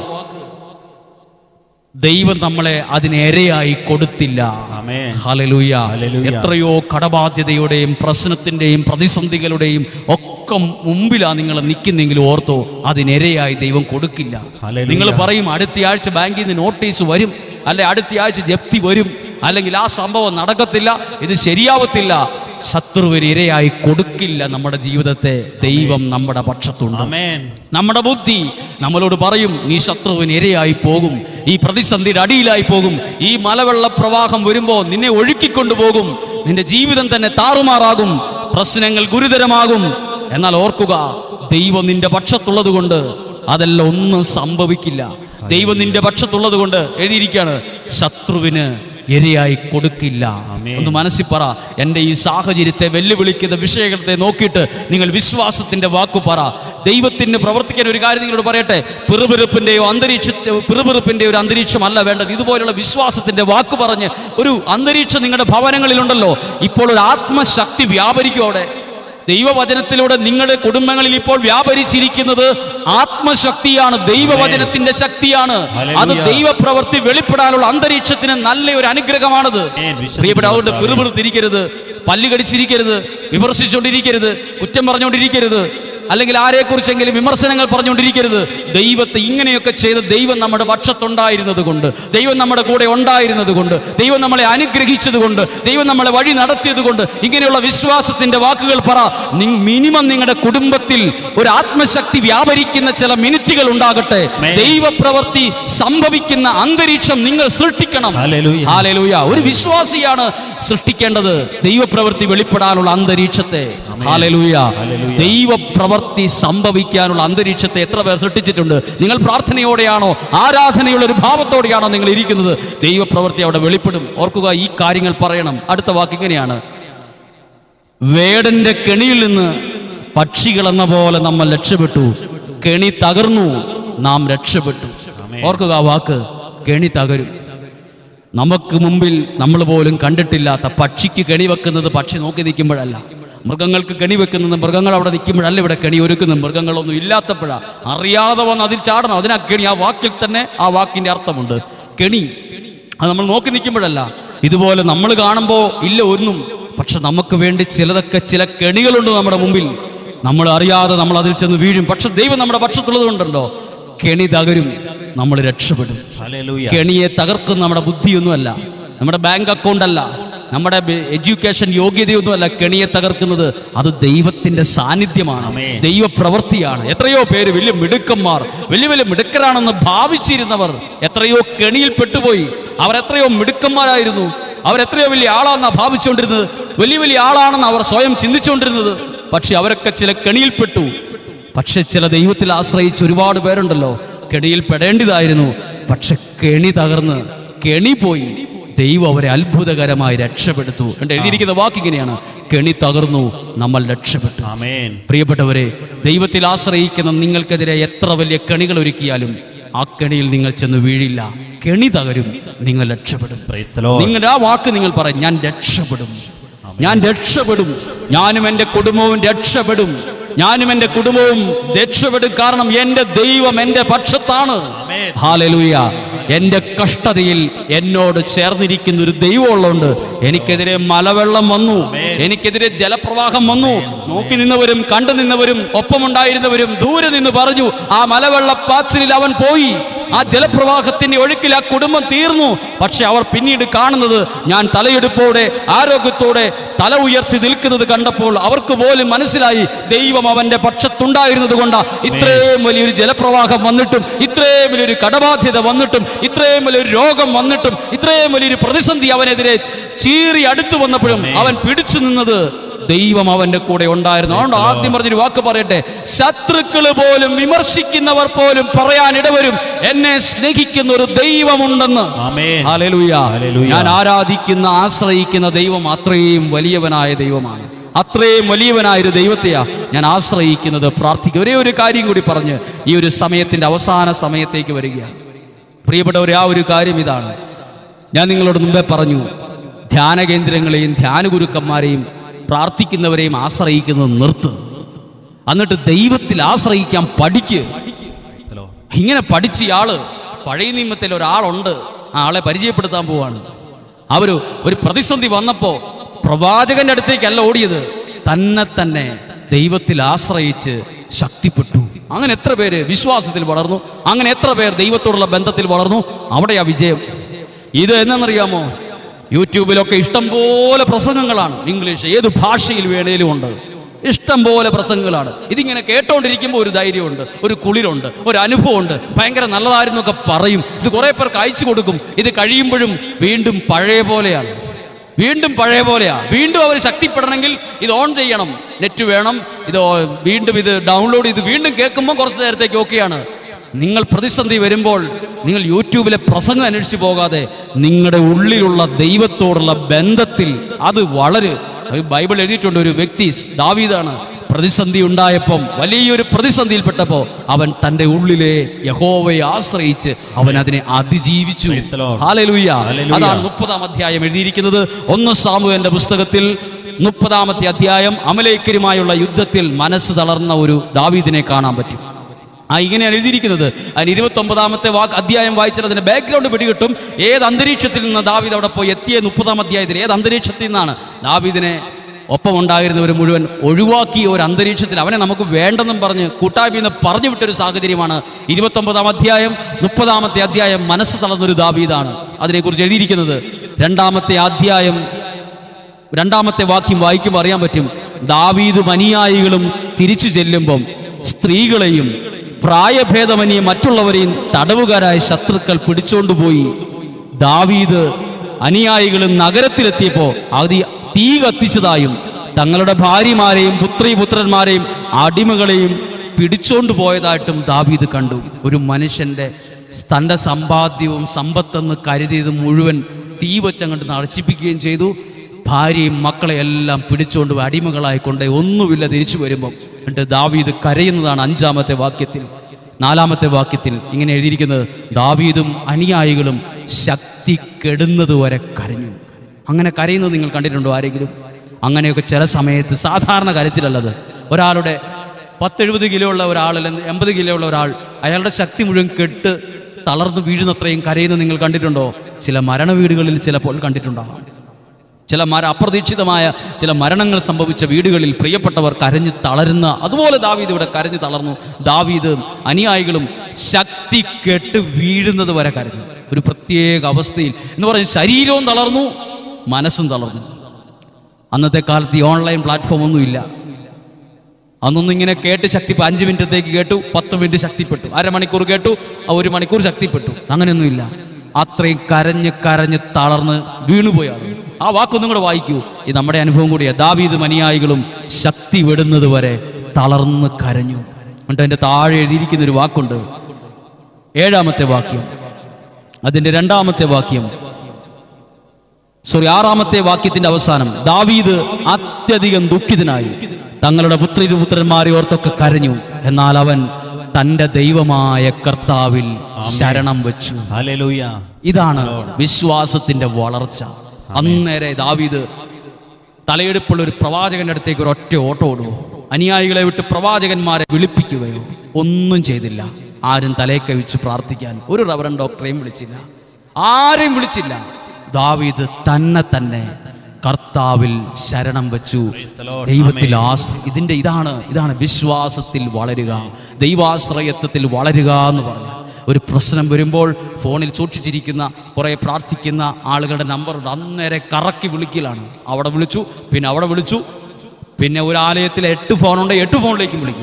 ദൈവം നമ്മളെ അതിനേരെയായി കൊടുത്തില്ല ആമേൻ. ഹല്ലേലൂയ. ഹല്ലേലൂയ. എത്രയോ കടബാധ്യതയുടെയും പ്രശ്നത്തിന്റെയും പ്രതിസന്ധികളുടെയും ഒക്കെ മുമ്പിലാ നിങ്ങൾ നിൽക്കുന്നെങ്കിൽ ഓർത്തോ അതിനിരയായി ദൈവം കൊടുക്കില്ല ഹല്ലേലൂയ. നിങ്ങൾ പറയും അടുത്തയാഴ്ച ബാങ്കിൽ നിന്ന് നോട്ടീസ് വരും അല്ലെ അടുത്തയാഴ്ച ജപ്തി വരും അല്ലെങ്കിൽ ആ സംഭവം നടക്കത്തില്ല ഇത് ശരിയാവത്തില്ല ശത്രുവിന് ഇരയായി കൊടുക്കില്ല നമ്മുടെ ജീവിതത്തെ ദൈവം നമ്മുടെ പക്ഷത്തുണ്ട് ആമേൻ നമ്മുടെ ബുദ്ധി നമ്മളോട് പറയും നീ ശത്രുവിന് ഇരയായി പോകും ഈ പ്രതിസന്ധിയുടെ അടിയിലായി പോകും ഈ മലവെള്ള പ്രവാഹം വരുമ്പോൾ നിന്നെ ഒഴുക്കിക്കൊണ്ടു പോകും നിന്റെ ജീവിതം തന്നെ താറുമാറാകും പ്രശ്നങ്ങൾ ഗുരുതരമാകും എന്നാൽ ഓർക്കുക ദൈവം നിന്റെ പക്ഷത്തുള്ളത് കൊണ്ട് അതെല്ലാം ഒന്നും സംഭവിക്കില്ല ദൈവം നിന്റെ പക്ഷത്തുള്ളത് കൊണ്ട് എഴുതിയിരിക്കുകയാണ് ശത്രുവിന് ഇരയായി കൊടുക്കില്ല ആമേൻ. ഒന്ന് മനസ്സിൽ പറ എൻ്റെ ഈ സാഹചര്യത്തെ വെല്ലുവിളിക്കുന്ന വിഷയത്തെ നോക്കിയിട്ട് നിങ്ങൾ വിശ്വാസത്തിന്റെ വാക്കു പറ ദൈവത്തിന് പ്രവർത്തിക്കാൻ ഒരു കാര്യം നിങ്ങളോട് പറയട്ടെ പിറുപിറുപ്പിന്റെയോ അന്തരീക്ഷത്തെ പിറുപിറുപ്പിന്റെ ഒരു അന്തരീക്ഷമല്ല വേണ്ടത് ഇതുപോലുള്ള വിശ്വാസത്തിന്റെ വാക്ക് പറഞ്ഞ് ഒരു അന്തരീക്ഷം നിങ്ങളുടെ ഭവനങ്ങളിലുണ്ടല്ലോ ഇപ്പോൾ ഒരു ആത്മശക്തി വ്യാപരിക്കോടെ ദൈവവചനത്തിലൂടെ നിങ്ങളുടെ കുടുംബങ്ങളിൽ ഇപ്പോൾ വ്യാപരിച്ചിരിക്കുന്നത് ആത്മശക്തിയാണ് ദൈവവചനത്തിന്റെ ശക്തിയാണ് അത് ഹല്ലേലൂയ. ദൈവപ്രവൃത്തി വെളിപ്പെടാനുള്ള അന്തരീക്ഷത്തിന് നല്ല ഒരു അനുഗ്രഹമാണത് ആമേൻ. വിശ്വസിക്കുന്നു പ്രിയപ്പെട്ട അതുകൊണ്ട് കർത്താവേ. പിറുപിറുത്തിരിക്കരുത് പല്ല് കടിച്ചിരിക്കരുത് വിമർശിച്ചുകൊണ്ടിരിക്കരുത് കുറ്റം പറഞ്ഞുകൊണ്ടിരിക്കരുത് അല്ലെങ്കിൽ ആരെക്കുറിച്ചെങ്കിലും വിമർശനങ്ങൾ പറഞ്ഞുകൊണ്ടിരിക്കരുത് ദൈവത്തെ ഇങ്ങനെയൊക്കെ ചെയ്ത് ദൈവം നമ്മുടെ പക്ഷത്തുണ്ടായിരുന്നത് കൊണ്ട് ദൈവം നമ്മുടെ കൂടെ ഉണ്ടായിരുന്നത് കൊണ്ട് ദൈവം നമ്മളെ അനുഗ്രഹിച്ചത് കൊണ്ട് ദൈവം നമ്മളെ വഴി നടത്തിയത് കൊണ്ട് ഇങ്ങനെയുള്ള വിശ്വാസത്തിന്റെ വാക്കുകൾ പറ മിനിമം നിങ്ങളുടെ കുടുംബത്തിൽ ഒരു ആത്മശക്തി വ്യാപരിക്കുന്ന ചില മിനിറ്റുകൾ ഉണ്ടാകട്ടെ ആമേൻ. ദൈവപ്രവൃത്തി സംഭവിക്കുന്ന അന്തരീക്ഷം നിങ്ങൾ സൃഷ്ടിക്കണം ഹല്ലേലൂയ. ഹാലേലൂയ ഒരു വിശ്വാസിയാണ് സൃഷ്ടിക്കേണ്ടത് ദൈവപ്രവൃത്തി വെളിപ്പെടാനുള്ള അന്തരീക്ഷത്തെ ഹാലേലൂയ ഹല്ലേലൂയ. ദൈവപ്രവൃത്തി സംഭവിക്കാനുള്ള അന്തരീക്ഷത്തെ എത്ര പേർ സൃഷ്ടിച്ചിട്ടുണ്ട് നിങ്ങൾ പ്രാർത്ഥനയോടെയാണോ ആരാധനയുള്ള ഒരു ഭാവത്തോടെയാണോ നിങ്ങൾ ഇരിക്കുന്നത് ദൈവപ്രവൃത്തി അവിടെ വെളിപ്പെടും ഓർക്കുക ഈ കാര്യങ്ങൾ പറയണം അടുത്ത വാക്ക് ഇങ്ങനെയാണ് വേടന്റെ കെണിയിൽ നിന്ന് പക്ഷികൾ എന്ന പോലെ നമ്മൾ രക്ഷപ്പെട്ടു കെണി തകർന്നു നാം രക്ഷപ്പെട്ടു ആമേൻ. ഓർക്കുക ആ വാക്ക് കെണി തകരും നമുക്ക് മുമ്പിൽ നമ്മൾ പോലും കണ്ടിട്ടില്ലാത്ത പക്ഷിക്ക് കെണി വെക്കുന്നത് പക്ഷി നോക്കി നിൽക്കുമ്പോഴല്ല മൃഗങ്ങൾക്ക് കെണി വെക്കുന്നത് മൃഗങ്ങൾ അവിടെ നിൽക്കുമ്പോഴല്ല ഇവിടെ കെണി ഒരുക്കുന്നത് മൃഗങ്ങളൊന്നും ഇല്ലാത്തപ്പോഴാ അറിയാതെ വന്ന് അതിൽ ചാടണം അതിനാ കെണി ആ വാക്കിൽ തന്നെ ആ വാക്കിന്റെ അർത്ഥമുണ്ട് കെണി അത് നമ്മൾ നോക്കി നിൽക്കുമ്പോഴല്ല ഇതുപോലെ നമ്മൾ കാണുമ്പോൾ ഇല്ല ഒന്നും പക്ഷെ നമുക്ക് വേണ്ടി ചിലതൊക്കെ ചില കെണികളുണ്ട് നമ്മുടെ മുമ്പിൽ നമ്മൾ അറിയാതെ നമ്മൾ അതിൽ ചെന്ന് വീഴും പക്ഷെ ദൈവം നമ്മുടെ പക്ഷത്തുള്ളത് കൊണ്ടുണ്ടോ കെണി തകരും നമ്മൾ രക്ഷപ്പെടും ഹല്ലേലൂയ. കെണിയെ തകർക്കുന്ന നമ്മുടെ ബുദ്ധിയൊന്നുമല്ല നമ്മുടെ ബാങ്ക് അക്കൗണ്ട് അല്ല നമ്മുടെ ബെ- എഡ്യൂക്കേഷൻ യോഗ്യതയൊന്നുമല്ല കെണിയെ തകർക്കുന്നത് അത് ദൈവത്തിന്റെ സാന്നിധ്യമാണ് ആമേൻ. ദൈവപ്രവൃത്തിയാണ് എത്രയോ പേര് വലിയ മിടുക്കന്മാർ വലിയ വലിയ മിടുക്കരാണെന്ന് ഭാവിച്ചിരുന്നവർ എത്രയോ കെണിയിൽ പെട്ടുപോയി അവർ എത്രയോ മിടുക്കന്മാരായിരുന്നു അവർ എത്രയോ വലിയ ആളാണെന്നാ ഭാവിച്ചുകൊണ്ടിരുന്നത് വലിയ വലിയ ആളാണെന്ന് അവർ സ്വയം ചിന്തിച്ചുകൊണ്ടിരുന്നത് പക്ഷെ അവരൊക്കെ ചില കെണിയിൽപ്പെട്ടു പക്ഷെ ചില ദൈവത്തിൽ ആശ്രയിച്ച് ഒരുപാട് പേരുണ്ടല്ലോ കെണിയിൽ പെടേണ്ടതായിരുന്നു പക്ഷെ കെണി തകർന്ന് കെണി പോയി ദൈവം അവരെ അത്ഭുതകരമായി രക്ഷപ്പെടുത്തു എന്ന് എഴുതിയിരിക്കുന്ന വാക്കിങ്ങനെയാണ് കെണി തകർന്നു നമ്മൾ രക്ഷപ്പെട്ടു ആമേൻ പ്രിയപ്പെട്ടവരെ ദൈവത്തിൽ ആശ്രയിക്കുന്ന നിങ്ങൾക്കെതിരെ എത്ര വലിയ കെണികൾ ഒരുക്കിയാലും ആ കെണിയിൽ നിങ്ങൾ ചെന്ന് വീഴില്ല കെണി തകരും നിങ്ങൾ രക്ഷപ്പെടും Praise the Lord. നിങ്ങളുടെ ആ വാക്ക് നിങ്ങൾ പറയും ഞാൻ രക്ഷപ്പെടും ഞാൻ രക്ഷപ്പെടും ഞാനും എൻ്റെ കുടുംബവും രക്ഷപ്പെടും ഞാനും എൻ്റെ കുടുംബവും രക്ഷപ്പെടും കാരണം എൻ്റെ ദൈവം എൻ്റെ പക്ഷത്താണ് ആമേൻ. ഹാലലൂയ എൻ്റെ കഷ്ടതയിൽ എന്നോട് ചേർന്നിരിക്കുന്ന ഒരു ദൈവമുള്ളതുകൊണ്ട് എനിക്കെതിരെ മലവെള്ളം വന്നു എനിക്കെതിരെ ജലപ്രവാഹം വന്നു നോക്കി നിന്നവരും കണ്ടു നിന്നവരും ഒപ്പമുണ്ടായിരുന്നവരും ദൂരെ നിന്ന് പറഞ്ഞു ആ മലവെള്ളപ്പാച്ചിലിൽ അവൻ പോയി ആ ജലപ്രവാഹത്തിന്റെ ഒഴുക്കിൽ ആ കുടുംബം തീർന്നു പക്ഷെ അവർ പിന്നീട് കാണുന്നത് ഞാൻ തലയെടുപ്പോടെ ആരോഗ്യത്തോടെ തല ഉയർത്തി നിൽക്കുന്നത് കണ്ടപ്പോൾ അവർക്ക് പോലും മനസ്സിലായി ദൈവം അവന്റെ പക്ഷത്തുണ്ടായിരുന്നത് കൊണ്ട് ഇത്രയും വലിയൊരു ജലപ്രവാഹം വന്നിട്ടും ഇത്രയും വലിയൊരു കടബാധ്യത വന്നിട്ടും ഇത്രയും വലിയൊരു രോഗം വന്നിട്ടും ഇത്രയും വലിയൊരു പ്രതിസന്ധി അവനെതിരെ ചീറി അടുത്തു വന്നപ്പോഴും അവൻ പിടിച്ചു നിന്നത് ദൈവം അവന്റെ കൂടെ ഉണ്ടായിരുന്നു അതുകൊണ്ട് ആദ്യം പറഞ്ഞൊരു വാക്ക് പറയട്ടെ ശത്രുക്കൾ പോലും വിമർശിക്കുന്നവർ പോലും പറയാൻ ഇടവരും എന്നെ സ്നേഹിക്കുന്ന ഒരു ദൈവമുണ്ടെന്ന് ആമേൻ ഹല്ലേലൂയ. ഹല്ലേലൂയ. ഞാൻ ആരാധിക്കുന്ന ആശ്രയിക്കുന്ന ദൈവം അത്രയും വലിയവനായ ദൈവമാണ് അത്രയും വലിയവനായ ഒരു ദൈവത്തെയാ ഞാൻ ആശ്രയിക്കുന്നത് പ്രാർത്ഥിക്കുക ഒരേ ഒരു കാര്യം കൂടി പറഞ്ഞ് ഈ ഒരു സമയത്തിന്റെ അവസാന സമയത്തേക്ക് വരികയാണ് പ്രിയപ്പെട്ടവരെ ആ ഒരു കാര്യം ഇതാണ് ഞാൻ നിങ്ങളോട് മുമ്പേ പറഞ്ഞു ധ്യാന കേന്ദ്രങ്ങളെയും ധ്യാന ഗുരുക്കന്മാരെയും പ്രാർത്ഥിക്കുന്നവരെയും ആശ്രയിക്കുന്നത് നിർത്ത് എന്നിട്ട് ദൈവത്തിൽ ആശ്രയിക്കാൻ പഠിക്ക് Praise the Lord. ഇങ്ങനെ പഠിച്ച ആള് പഴയ നിയമത്തിൽ ഒരാളുണ്ട് ആ ആളെ പരിചയപ്പെടുത്താൻ പോവാണ് അവര് ഒരു പ്രതിസന്ധി വന്നപ്പോ പ്രവാചകന്റെ അടുത്തേക്കല്ല ഓടിയത് തന്നെ തന്നെ ദൈവത്തിൽ ആശ്രയിച്ച് ശക്തിപ്പെട്ടു അങ്ങനെ എത്ര പേര് വിശ്വാസത്തിൽ വളർന്നു അങ്ങനെ എത്ര പേർ ദൈവത്തോടുള്ള ബന്ധത്തിൽ വളർന്നു അവിടെയാ വിജയം ഇത് എന്നറിയാമോ യൂട്യൂബിലൊക്കെ ഇഷ്ടം പോലെ പ്രസംഗങ്ങളാണ് ഇംഗ്ലീഷ് ഏത് ഭാഷയിൽ വേണേലും ഉണ്ട് ഇഷ്ടം പോലെ പ്രസംഗങ്ങളാണ് ഇതിങ്ങനെ കേട്ടോണ്ടിരിക്കുമ്പോൾ ഒരു ധൈര്യമുണ്ട് ഒരു കുളിരുണ്ട് ഒരു അനുഭവമുണ്ട് ഭയങ്കര നല്ലതായിരുന്നു ഒക്കെ പറയും ഇത് കുറേ പേർക്ക് അയച്ചു കൊടുക്കും ഇത് കഴിയുമ്പോഴും വീണ്ടും പഴയ പോലെയാണ് വീണ്ടും പഴയ പോലെയാ വീണ്ടും അവർ ശക്തിപ്പെടണമെങ്കിൽ ഇത് ഓൺ ചെയ്യണം നെറ്റ് വേണം ഇത് ഓ- വീണ്ടും ഇത് ഡൗൺലോഡ് ചെയ്ത് വീണ്ടും കേൾക്കുമ്പോൾ കുറച്ച് നേരത്തേക്ക് ഓക്കെയാണ് നിങ്ങൾ പ്രതിസന്ധി വരുമ്പോൾ നിങ്ങൾ യൂട്യൂബിലെ പ്രസംഗം അന്വേഷിച്ച് പോകാതെ നിങ്ങളുടെ ഉള്ളിലുള്ള ദൈവത്തോടുള്ള ബന്ധത്തിൽ അത് വളരെ ബൈബിൾ എഴുതിയിട്ടുണ്ട് ഒരു വ്യക്തി ദാവീദാണ് പ്രതിസന്ധി ഉണ്ടായപ്പം വലിയൊരു പ്രതിസന്ധിയിൽപ്പെട്ടപ്പോൾ അവൻ തൻ്റെ ഉള്ളിലെ യഹോവയെ ആശ്രയിച്ച് അവൻ അതിനെ അതിജീവിച്ചു Praise the Lord. Hallelujah Hallelujah. അതാണ് മുപ്പതാം അധ്യായം എഴുതിയിരിക്കുന്നത് ഒന്ന് സാമുവേലിന്റെ പുസ്തകത്തിൽ മുപ്പതാമത്തെ അധ്യായം അമലേക്കരുമായുള്ള യുദ്ധത്തിൽ മനസ്സ് തളർന്ന ഒരു ദാവീദിനെ കാണാൻ പറ്റും ആ ഇങ്ങനെയാണ് എഴുതിയിരിക്കുന്നത് അതിന് ഇരുപത്തി ഒമ്പതാമത്തെ വാക്ക് അധ്യായം വായിച്ചാൽ അതിന്റെ ബാക്ക്ഗ്രൗണ്ട് പിടികിട്ടും ഏത് അന്തരീക്ഷത്തിൽ നിന്ന് ദാവീദ് അവിടെ പോയി എത്തിയ മുപ്പതാം അധ്യായത്തിൽ ഏത് അന്തരീക്ഷത്തിൽ നിന്നാണ് ദാവീദിനെ ഒപ്പം ഉണ്ടായിരുന്നവർ മുഴുവൻ ഒഴിവാക്കിയ ഒരു അന്തരീക്ഷത്തിൽ അവനെ നമുക്ക് വേണ്ടെന്നും പറഞ്ഞ് കൂട്ടായ്മയിൽ നിന്ന് പറഞ്ഞു വിട്ടൊരു സാഹചര്യമാണ് ഇരുപത്തൊമ്പതാം അധ്യായം മുപ്പതാമത്തെ അധ്യായം മനസ്സ് തളർന്നൊരു ദാവീദാണ് അതിനെക്കുറിച്ച് എഴുതിയിരിക്കുന്നത് രണ്ടാമത്തെ അധ്യായം രണ്ടാമത്തെ വാക്യം വായിക്കുമ്പോൾ അറിയാൻ പറ്റും ദാവീദും അനുയായികളും തിരിച്ചു ചെല്ലുമ്പം സ്ത്രീകളെയും പ്രായഭേദമന്യേ മറ്റുള്ളവരെയും തടവുകാരായ ശത്രുക്കൾ പിടിച്ചോണ്ടുപോയി ദാവീദ് അനുയായികളും നഗരത്തിലെത്തിയപ്പോൾ അത് തീ കത്തിച്ചതായും തങ്ങളുടെ ഭാര്യമാരെയും പുത്രി പുത്രന്മാരെയും അടിമകളെയും പിടിച്ചോണ്ട് പോയതായിട്ടും ദാവീദ് കണ്ടു ഒരു മനുഷ്യന്റെ തൻ്റെ സമ്പാദ്യവും സമ്പത്തെന്ന് കരുതിയത് മുഴുവൻ തീ വെച്ചങ്ങോട്ട് നശിപ്പിക്കുകയും ചെയ്തു ഭാര്യയും മക്കളെ എല്ലാം പിടിച്ചുകൊണ്ട് പോയി അടിമകളായി കൊണ്ട് ഒന്നുമില്ല തിരിച്ചു വരുമ്പം എന്നിട്ട് ദാവീദ് കരയുന്നതാണ് അഞ്ചാമത്തെ വാക്യത്തിൽ നാലാമത്തെ വാക്യത്തിൽ ഇങ്ങനെ എഴുതിയിരിക്കുന്നത് ദാവീദും അനുയായികളും ശക്തി കെടുന്നത് വരെ കരഞ്ഞു അങ്ങനെ കരയുന്നത് നിങ്ങൾ കണ്ടിട്ടുണ്ടോ ആരെങ്കിലും അങ്ങനെയൊക്കെ ചില സമയത്ത് സാധാരണ കരച്ചിലല്ലത് ഒരാളുടെ പത്തെഴുപത് കിലോ ഉള്ള ഒരാൾ അല്ലെങ്കിൽ എൺപത് കിലോ ഉള്ള ഒരാൾ അയാളുടെ ശക്തി മുഴുവൻ കെട്ട് തളർന്നു വീഴുന്നത്രയും കരയുന്നത് നിങ്ങൾ കണ്ടിട്ടുണ്ടോ ചില മരണ വീടുകളിൽ ചിലപ്പോൾ കണ്ടിട്ടുണ്ടാകാം ചില മര അപ്രതീക്ഷിതമായ ചില മരണങ്ങൾ സംഭവിച്ച വീടുകളിൽ പ്രിയപ്പെട്ടവർ കരഞ്ഞ് തളരുന്ന അതുപോലെ ദാവീദ് ഇവിടെ കരഞ്ഞ് തളർന്നു ദാവീദ് അനുയായികളും ശക്തി കെട്ട് വീഴുന്നത് വരെ കരഞ്ഞു ഒരു പ്രത്യേക അവസ്ഥയിൽ എന്ന് പറഞ്ഞ് ശരീരവും തളർന്നു മനസ്സും തളർന്നു അന്നത്തെ കാലത്ത് ഈ ഓൺലൈൻ പ്ലാറ്റ്ഫോം ഒന്നുമില്ല അന്നൊന്നും ഇങ്ങനെ കേട്ട് ശക്തി അഞ്ച് മിനിറ്റത്തേക്ക് കേട്ടു പത്ത് മിനിറ്റ് ശക്തിപ്പെട്ടു അരമണിക്കൂർ കേട്ടു ആ ഒരു മണിക്കൂർ ശക്തിപ്പെട്ടു അങ്ങനെയൊന്നുമില്ല അത്രയും കരഞ്ഞ് കരഞ്ഞ് തളർന്ന് വീണുപോയാണ് ആ വാക്കൊന്നും കൂടെ വായിക്കൂ ഇത് നമ്മുടെ അനുഭവം കൂടിയാ ദാവീദ് മനിയായികളും ശക്തി വിടുന്നത് വരെ തളർന്ന് കരഞ്ഞു എന്നിട്ട് അതിൻ്റെ താഴെ എഴുതിയിരിക്കുന്ന ഒരു വാക്കുണ്ട് ഏഴാമത്തെ വാക്യം അതിൻ്റെ രണ്ടാമത്തെ വാക്യം സോറി ആറാമത്തെ വാക്യത്തിന്റെ അവസാനം ദാവീദ് അത്യധികം ദുഃഖിതനായി തങ്ങളുടെ പുത്രി പുത്രന്മാരെ ഓർത്തൊക്കെ കരഞ്ഞു എന്നാൽ അവൻ തന്റെ ദൈവമായ കർത്താവിൽ ശരണം വെച്ചു ഹല്ലേലൂയ ഇതാണ് വിശ്വാസത്തിന്റെ വളർച്ച അന്നേരെ ദാവീദ് തലയെടുപ്പുള്ള ഒരു പ്രവാചകന്റെ അടുത്തേക്ക് ഒരു ഒറ്റ ഓട്ടം ഓടുവോ അനുയായികളെ വിട്ട് പ്രവാചകന്മാരെ വിളിപ്പിക്കുകയോ ഒന്നും ചെയ്തില്ല ആരും തലയെ കവിച്ച് പ്രാർത്ഥിക്കാൻ ഒരു റവറൻ ഡോക്ടറെയും വിളിച്ചില്ല ആരെയും വിളിച്ചില്ല ദാവീദ് തന്നെ തന്നെ കർത്താവിൽ ശരണം വെച്ചു the Lord. ദൈവത്തിൽ ആസ് ഇതിന്റെ ഇതാണ് ഇതാണ് വിശ്വാസത്തിൽ വളരുക ദൈവാശ്രയത്വത്തിൽ വളരുക എന്ന് പറഞ്ഞാൽ ഒരു പ്രശ്നം വരുമ്പോൾ ഫോണിൽ സൂക്ഷിച്ചിരിക്കുന്ന കുറേ പ്രാർത്ഥിക്കുന്ന ആളുകളുടെ നമ്പറുണ്ട് അന്നേരെ കറക്കി വിളിക്കലാണ് അവിടെ വിളിച്ചു പിന്നെ അവിടെ വിളിച്ചു പിന്നെ ഒരു ആലയത്തിൽ എട്ട് ഫോണുണ്ട് എട്ട് ഫോണിലേക്കും വിളിക്കും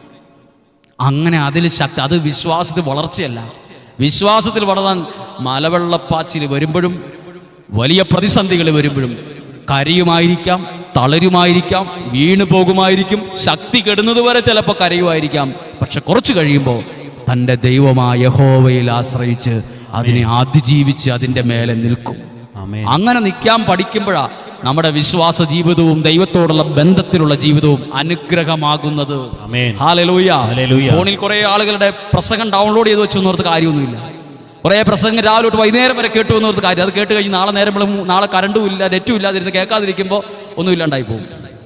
അങ്ങനെ അതിൽ ശക്തി അത് വിശ്വാസത്തിൽ വളർച്ചയല്ല വിശ്വാസത്തിൽ വളരാൻ മലവെള്ളപ്പാച്ചിൽ വരുമ്പോഴും വലിയ പ്രതിസന്ധികൾ വരുമ്പോഴും കരയുമായിരിക്കാം തളരുമായിരിക്കാം വീണു പോകുമായിരിക്കും ശക്തി കെടുന്നത് വരെ ചിലപ്പോൾ കരയുമായിരിക്കാം പക്ഷെ കുറച്ച് കഴിയുമ്പോൾ തൻ്റെ ദൈവമായ യഹോവയിൽ ആശ്രയിച്ച് അതിനെ അതിജീവിച്ച് അതിൻ്റെ മേലെ നിൽക്കും ആമേൻ അങ്ങനെ നിൽക്കാൻ പഠിക്കുമ്പോഴാ നമ്മുടെ വിശ്വാസ ജീവിതവും ദൈവത്തോടുള്ള ബന്ധത്തിലുള്ള ജീവിതവും അനുഗ്രഹമാകുന്നത് ആമേൻ ഹാലലൂയ ഹല്ലേലൂയ. ഫോണിൽ കുറെ ആളുകളുടെ പ്രസംഗം ഡൗൺലോഡ് ചെയ്ത് വെച്ചു എന്നോർത്ത് കാര്യമൊന്നുമില്ല കുറെ പ്രസംഗം രാവിലെ തൊട്ട് വൈകുന്നേരം വരെ കേട്ടു എന്നോർത്ത് കാര്യം അത് കേട്ട് കഴിഞ്ഞ് നാളെ നേരം വെളും നാളെ കറണ്ടും ഇല്ല നെറ്റും ഇല്ലാതിരുന്ന് കേൾക്കാതിരിക്കുമ്പോൾ ഒന്നും ഇല്ലാണ്ടായി പോകും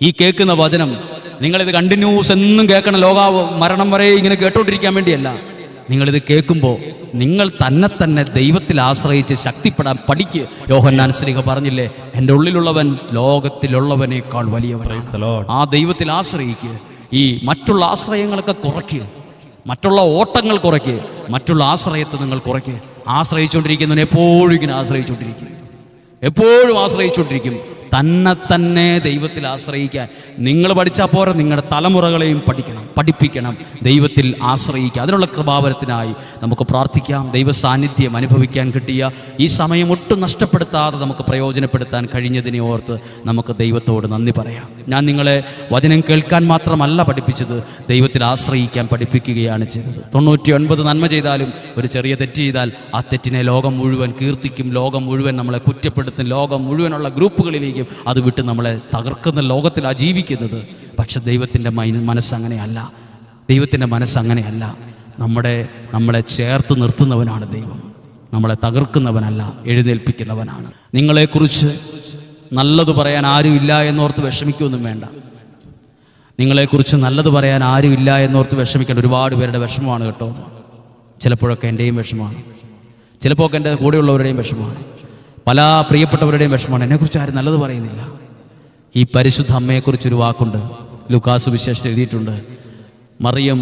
ഈ കേൾക്കുന്ന വചനം നിങ്ങളിത് കണ്ടിന്യൂസ് എന്നും കേൾക്കണം ലോക മരണം വരെ ഇങ്ങനെ കേട്ടോണ്ടിരിക്കാൻ വേണ്ടിയല്ല നിങ്ങളിത് കേൾക്കുമ്പോൾ നിങ്ങൾ തന്നെ തന്നെ ദൈവത്തിൽ ആശ്രയിച്ച് ശക്തിപ്പെടാൻ പഠിക്കുക യോഹന്നാൻ ശ്രീക പറഞ്ഞില്ലേ എൻ്റെ ഉള്ളിലുള്ളവൻ ലോകത്തിലുള്ളവനേക്കാൾ വലിയവൻ Praise the Lord. ആ ദൈവത്തിൽ ആശ്രയിക്കുക ഈ മറ്റുള്ള ആശ്രയങ്ങളൊക്കെ കുറയ്ക്കുക മറ്റുള്ള ഓട്ടങ്ങൾ കുറയ്ക്കുക മറ്റുള്ള ആശ്രയത്തെ നിങ്ങൾ കുറയ്ക്കുക ആശ്രയിച്ചുകൊണ്ടിരിക്കുന്നവൻ എപ്പോഴും ഇങ്ങനെ ആശ്രയിച്ചുകൊണ്ടിരിക്കും എപ്പോഴും ആശ്രയിച്ചുകൊണ്ടിരിക്കും തന്നെ തന്നെ ദൈവത്തിൽ ആശ്രയിക്കാൻ നിങ്ങൾ പഠിച്ചാൽ പോരാ നിങ്ങളുടെ തലമുറകളെയും പഠിക്കണം പഠിപ്പിക്കണം ദൈവത്തിൽ ആശ്രയിക്കുക അതിനുള്ള കൃപാവരത്തിനായി നമുക്ക് പ്രാർത്ഥിക്കാം ദൈവ സാന്നിധ്യം അനുഭവിക്കാൻ കിട്ടിയ ഈ സമയം ഒട്ടും നഷ്ടപ്പെടുത്താതെ നമുക്ക് പ്രയോജനപ്പെടുത്താൻ കഴിഞ്ഞതിനെ ഓർത്ത് നമുക്ക് ദൈവത്തോട് നന്ദി പറയാം ഞാൻ നിങ്ങളെ വചനം കേൾക്കാൻ മാത്രമല്ല പഠിപ്പിച്ചത് ദൈവത്തിൽ ആശ്രയിക്കാൻ പഠിപ്പിക്കുകയാണ് ചെയ്തത് തൊണ്ണൂറ്റി ഒൻപത് നന്മ ചെയ്താലും ഒരു ചെറിയ തെറ്റ് ചെയ്താൽ ആ തെറ്റിനെ ലോകം മുഴുവൻ കീർത്തിക്കും ലോകം മുഴുവൻ നമ്മളെ കുറ്റപ്പെടുത്തും ലോകം മുഴുവനുള്ള ഗ്രൂപ്പുകളിലേക്കും അത് വിട്ട് നമ്മളെ തകർക്കുന്ന ലോകത്തിലാണ് ജീവിക്കുന്നത് പക്ഷെ ദൈവത്തിൻ്റെ മൈ- മനസ്സങ്ങനെയല്ല ദൈവത്തിൻ്റെ മനസ്സങ്ങനെയല്ല നമ്മുടെ നമ്മളെ ചേർത്ത് നിർത്തുന്നവനാണ് ദൈവം നമ്മളെ തകർക്കുന്നവനല്ല എഴുന്നേൽപ്പിക്കുന്നവനാണ് നിങ്ങളെക്കുറിച്ച് നല്ലത് പറയാൻ ആരുമില്ല എന്നോർത്ത് വിഷമിക്കൊന്നും വേണ്ട നിങ്ങളെക്കുറിച്ച് നല്ലത് പറയാൻ ആരുമില്ല എന്നോർത്ത് വിഷമിക്കേണ്ട ഒരുപാട് പേരുടെ വിഷമമാണ് കേട്ടോ അത് ചിലപ്പോഴൊക്കെ എൻ്റെയും വിഷമമാണ് ചിലപ്പോൾ ഒക്കെ എൻ്റെ കൂടെയുള്ളവരുടെയും വിഷമമാണ് പല പ്രിയപ്പെട്ടവരുടെയും വിഷമമാണ് എന്നെക്കുറിച്ച് ആരും നല്ലത് പറയുന്നില്ല ഈ പരിശുദ്ധ അമ്മയെക്കുറിച്ചൊരു വാക്കുണ്ട് ലുക്കാസ് വിശേഷം എഴുതിയിട്ടുണ്ട് മറിയം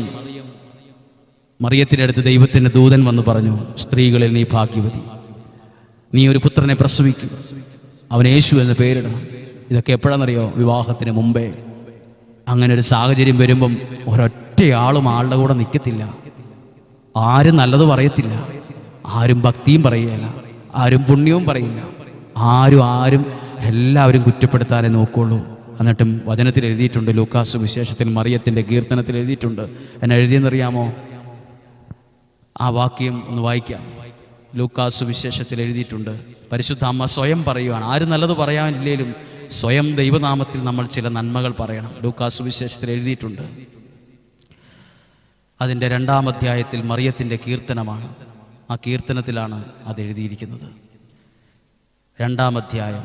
മറിയത്തിൻ്റെ അടുത്ത് ദൈവത്തിൻ്റെ ദൂതൻ വന്ന് പറഞ്ഞു സ്ത്രീകളിൽ നീ ഭാഗ്യവതി നീ ഒരു പുത്രനെ പ്രസവിക്കും അവൻ യേശു എന്ന് പേരിടണം ഇതൊക്കെ എപ്പോഴാണെന്നറിയോ വിവാഹത്തിന് മുമ്പേ അങ്ങനെ ഒരു സാഹചര്യം വരുമ്പം ഒരൊറ്റയാളും ആളുടെ കൂടെ നിൽക്കത്തില്ല ആരും നല്ലത് പറയത്തില്ല ആരും ഭക്തിയും പറയുകയില്ല ആരും പുണ്യവും പറയില്ല ആരും ആരും എല്ലാവരും കുറ്റപ്പെടുത്താനേ നോക്കുള്ളൂ എന്നിട്ടും വചനത്തിൽ എഴുതിയിട്ടുണ്ട് ലൂക്കാസ് വിശേഷത്തിൽ മറിയത്തിൻ്റെ കീർത്തനത്തിൽ എഴുതിയിട്ടുണ്ട് എന്നെ എഴുതിയെന്നറിയാമോ ആ വാക്യം ഒന്ന് വായിക്കാം ലൂക്കാസ് വിശേഷത്തിൽ എഴുതിയിട്ടുണ്ട് പരിശുദ്ധ അമ്മ സ്വയം പറയുവാണ് ആരും നല്ലത് പറയാനില്ലേലും സ്വയം ദൈവനാമത്തിൽ നമ്മൾ ചില നന്മകൾ പറയണം ലൂക്കാസ് വിശേഷത്തിൽ എഴുതിയിട്ടുണ്ട് അതിൻ്റെ രണ്ടാം അധ്യായത്തിൽ മറിയത്തിൻ്റെ കീർത്തനമാണ് ആ കീർത്തനത്തിലാണ് അത് എഴുതിയിരിക്കുന്നത് രണ്ടാം അധ്യായം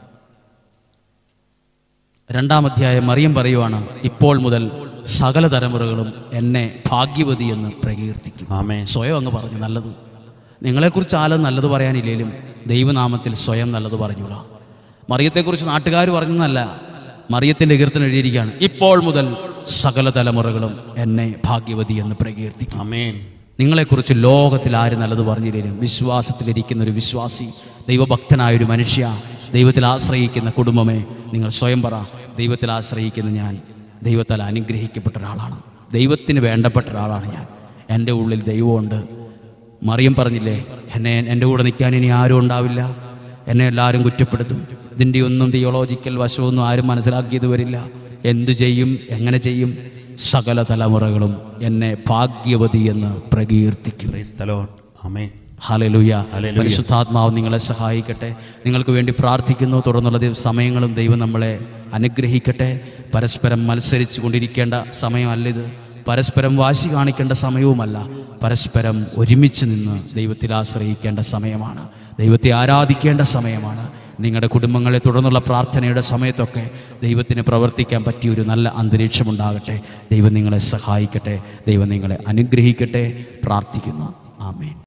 രണ്ടാം അധ്യായം മറിയം പറയുവാണ് ഇപ്പോൾ മുതൽ സകല തലമുറകളും എന്നെ ഭാഗ്യവതി എന്ന് പ്രകീർത്തിക്കും ആമേൻ സ്വയം അങ്ങ് പറഞ്ഞു നല്ലത് നിങ്ങളെക്കുറിച്ച് ആരും നല്ലത് പറയാനില്ലേലും ദൈവനാമത്തിൽ സ്വയം നല്ലത് പറഞ്ഞോളാം മറിയത്തെക്കുറിച്ച് നാട്ടുകാർ പറഞ്ഞെന്നല്ല മറിയത്തിൻ്റെ കീർത്തനം എഴുതിയിരിക്കുകയാണ് ഇപ്പോൾ മുതൽ സകല തലമുറകളും എന്നെ ഭാഗ്യവതി എന്ന് പ്രകീർത്തിക്കും ആമേൻ നിങ്ങളെക്കുറിച്ച് ലോകത്തിൽ ആര് നല്ലത് പറഞ്ഞില്ലേലും വിശ്വാസത്തിലിരിക്കുന്ന ഒരു വിശ്വാസി ദൈവഭക്തനായ ഒരു മനുഷ്യ ദൈവത്തിൽ ആശ്രയിക്കുന്ന കുടുംബമേ നിങ്ങൾ സ്വയം പറ ദൈവത്തിൽ ആശ്രയിക്കുന്ന ഞാൻ ദൈവത്താൽ അനുഗ്രഹിക്കപ്പെട്ട ഒരാളാണ് ദൈവത്തിന് വേണ്ടപ്പെട്ട ഒരാളാണ് ഞാൻ എൻ്റെ ഉള്ളിൽ ദൈവമുണ്ട് മറിയം പറഞ്ഞില്ലേ എന്നെ എൻ്റെ കൂടെ നിൽക്കാൻ ഇനി ആരും ഉണ്ടാവില്ല എന്നെ എല്ലാവരും കുറ്റപ്പെടുത്തും ഇതിൻ്റെ ഒന്നും തിയോളജിക്കൽ വശമൊന്നും ആരും മനസ്സിലാക്കിയത് വരില്ല എന്തു ചെയ്യും എങ്ങനെ ചെയ്യും സകല തലമുറകളും എന്നെ ഭാഗ്യവതി എന്ന് പ്രകീർത്തിക്കും praise the Lord amen hallelujah hallelujah. പരിശുദ്ധാത്മാവ് നിങ്ങളെ സഹായിക്കട്ടെ നിങ്ങൾക്ക് വേണ്ടി പ്രാർത്ഥിക്കുന്നു തുടർന്നുള്ള ദിവ- സമയങ്ങളും ദൈവം നമ്മളെ അനുഗ്രഹിക്കട്ടെ പരസ്പരം മത്സരിച്ചു കൊണ്ടിരിക്കേണ്ട സമയമല്ലിത് പരസ്പരം വാശി കാണിക്കേണ്ട സമയവുമല്ല പരസ്പരം ഒരുമിച്ച് നിന്ന് ദൈവത്തിൽ ആശ്രയിക്കേണ്ട സമയമാണ് ദൈവത്തെ ആരാധിക്കേണ്ട സമയമാണ് നിങ്ങളുടെ കുടുംബങ്ങളെ തുടർന്നുള്ള പ്രാർത്ഥനയുടെ സമയത്തൊക്കെ ദൈവത്തിന് പ്രവർത്തിക്കാൻ പറ്റിയ ഒരു നല്ല അന്തരീക്ഷമുണ്ടാകട്ടെ ദൈവം നിങ്ങളെ സഹായിക്കട്ടെ ദൈവം നിങ്ങളെ അനുഗ്രഹിക്കട്ടെ പ്രാർത്ഥിക്കുന്നു ആമേൻ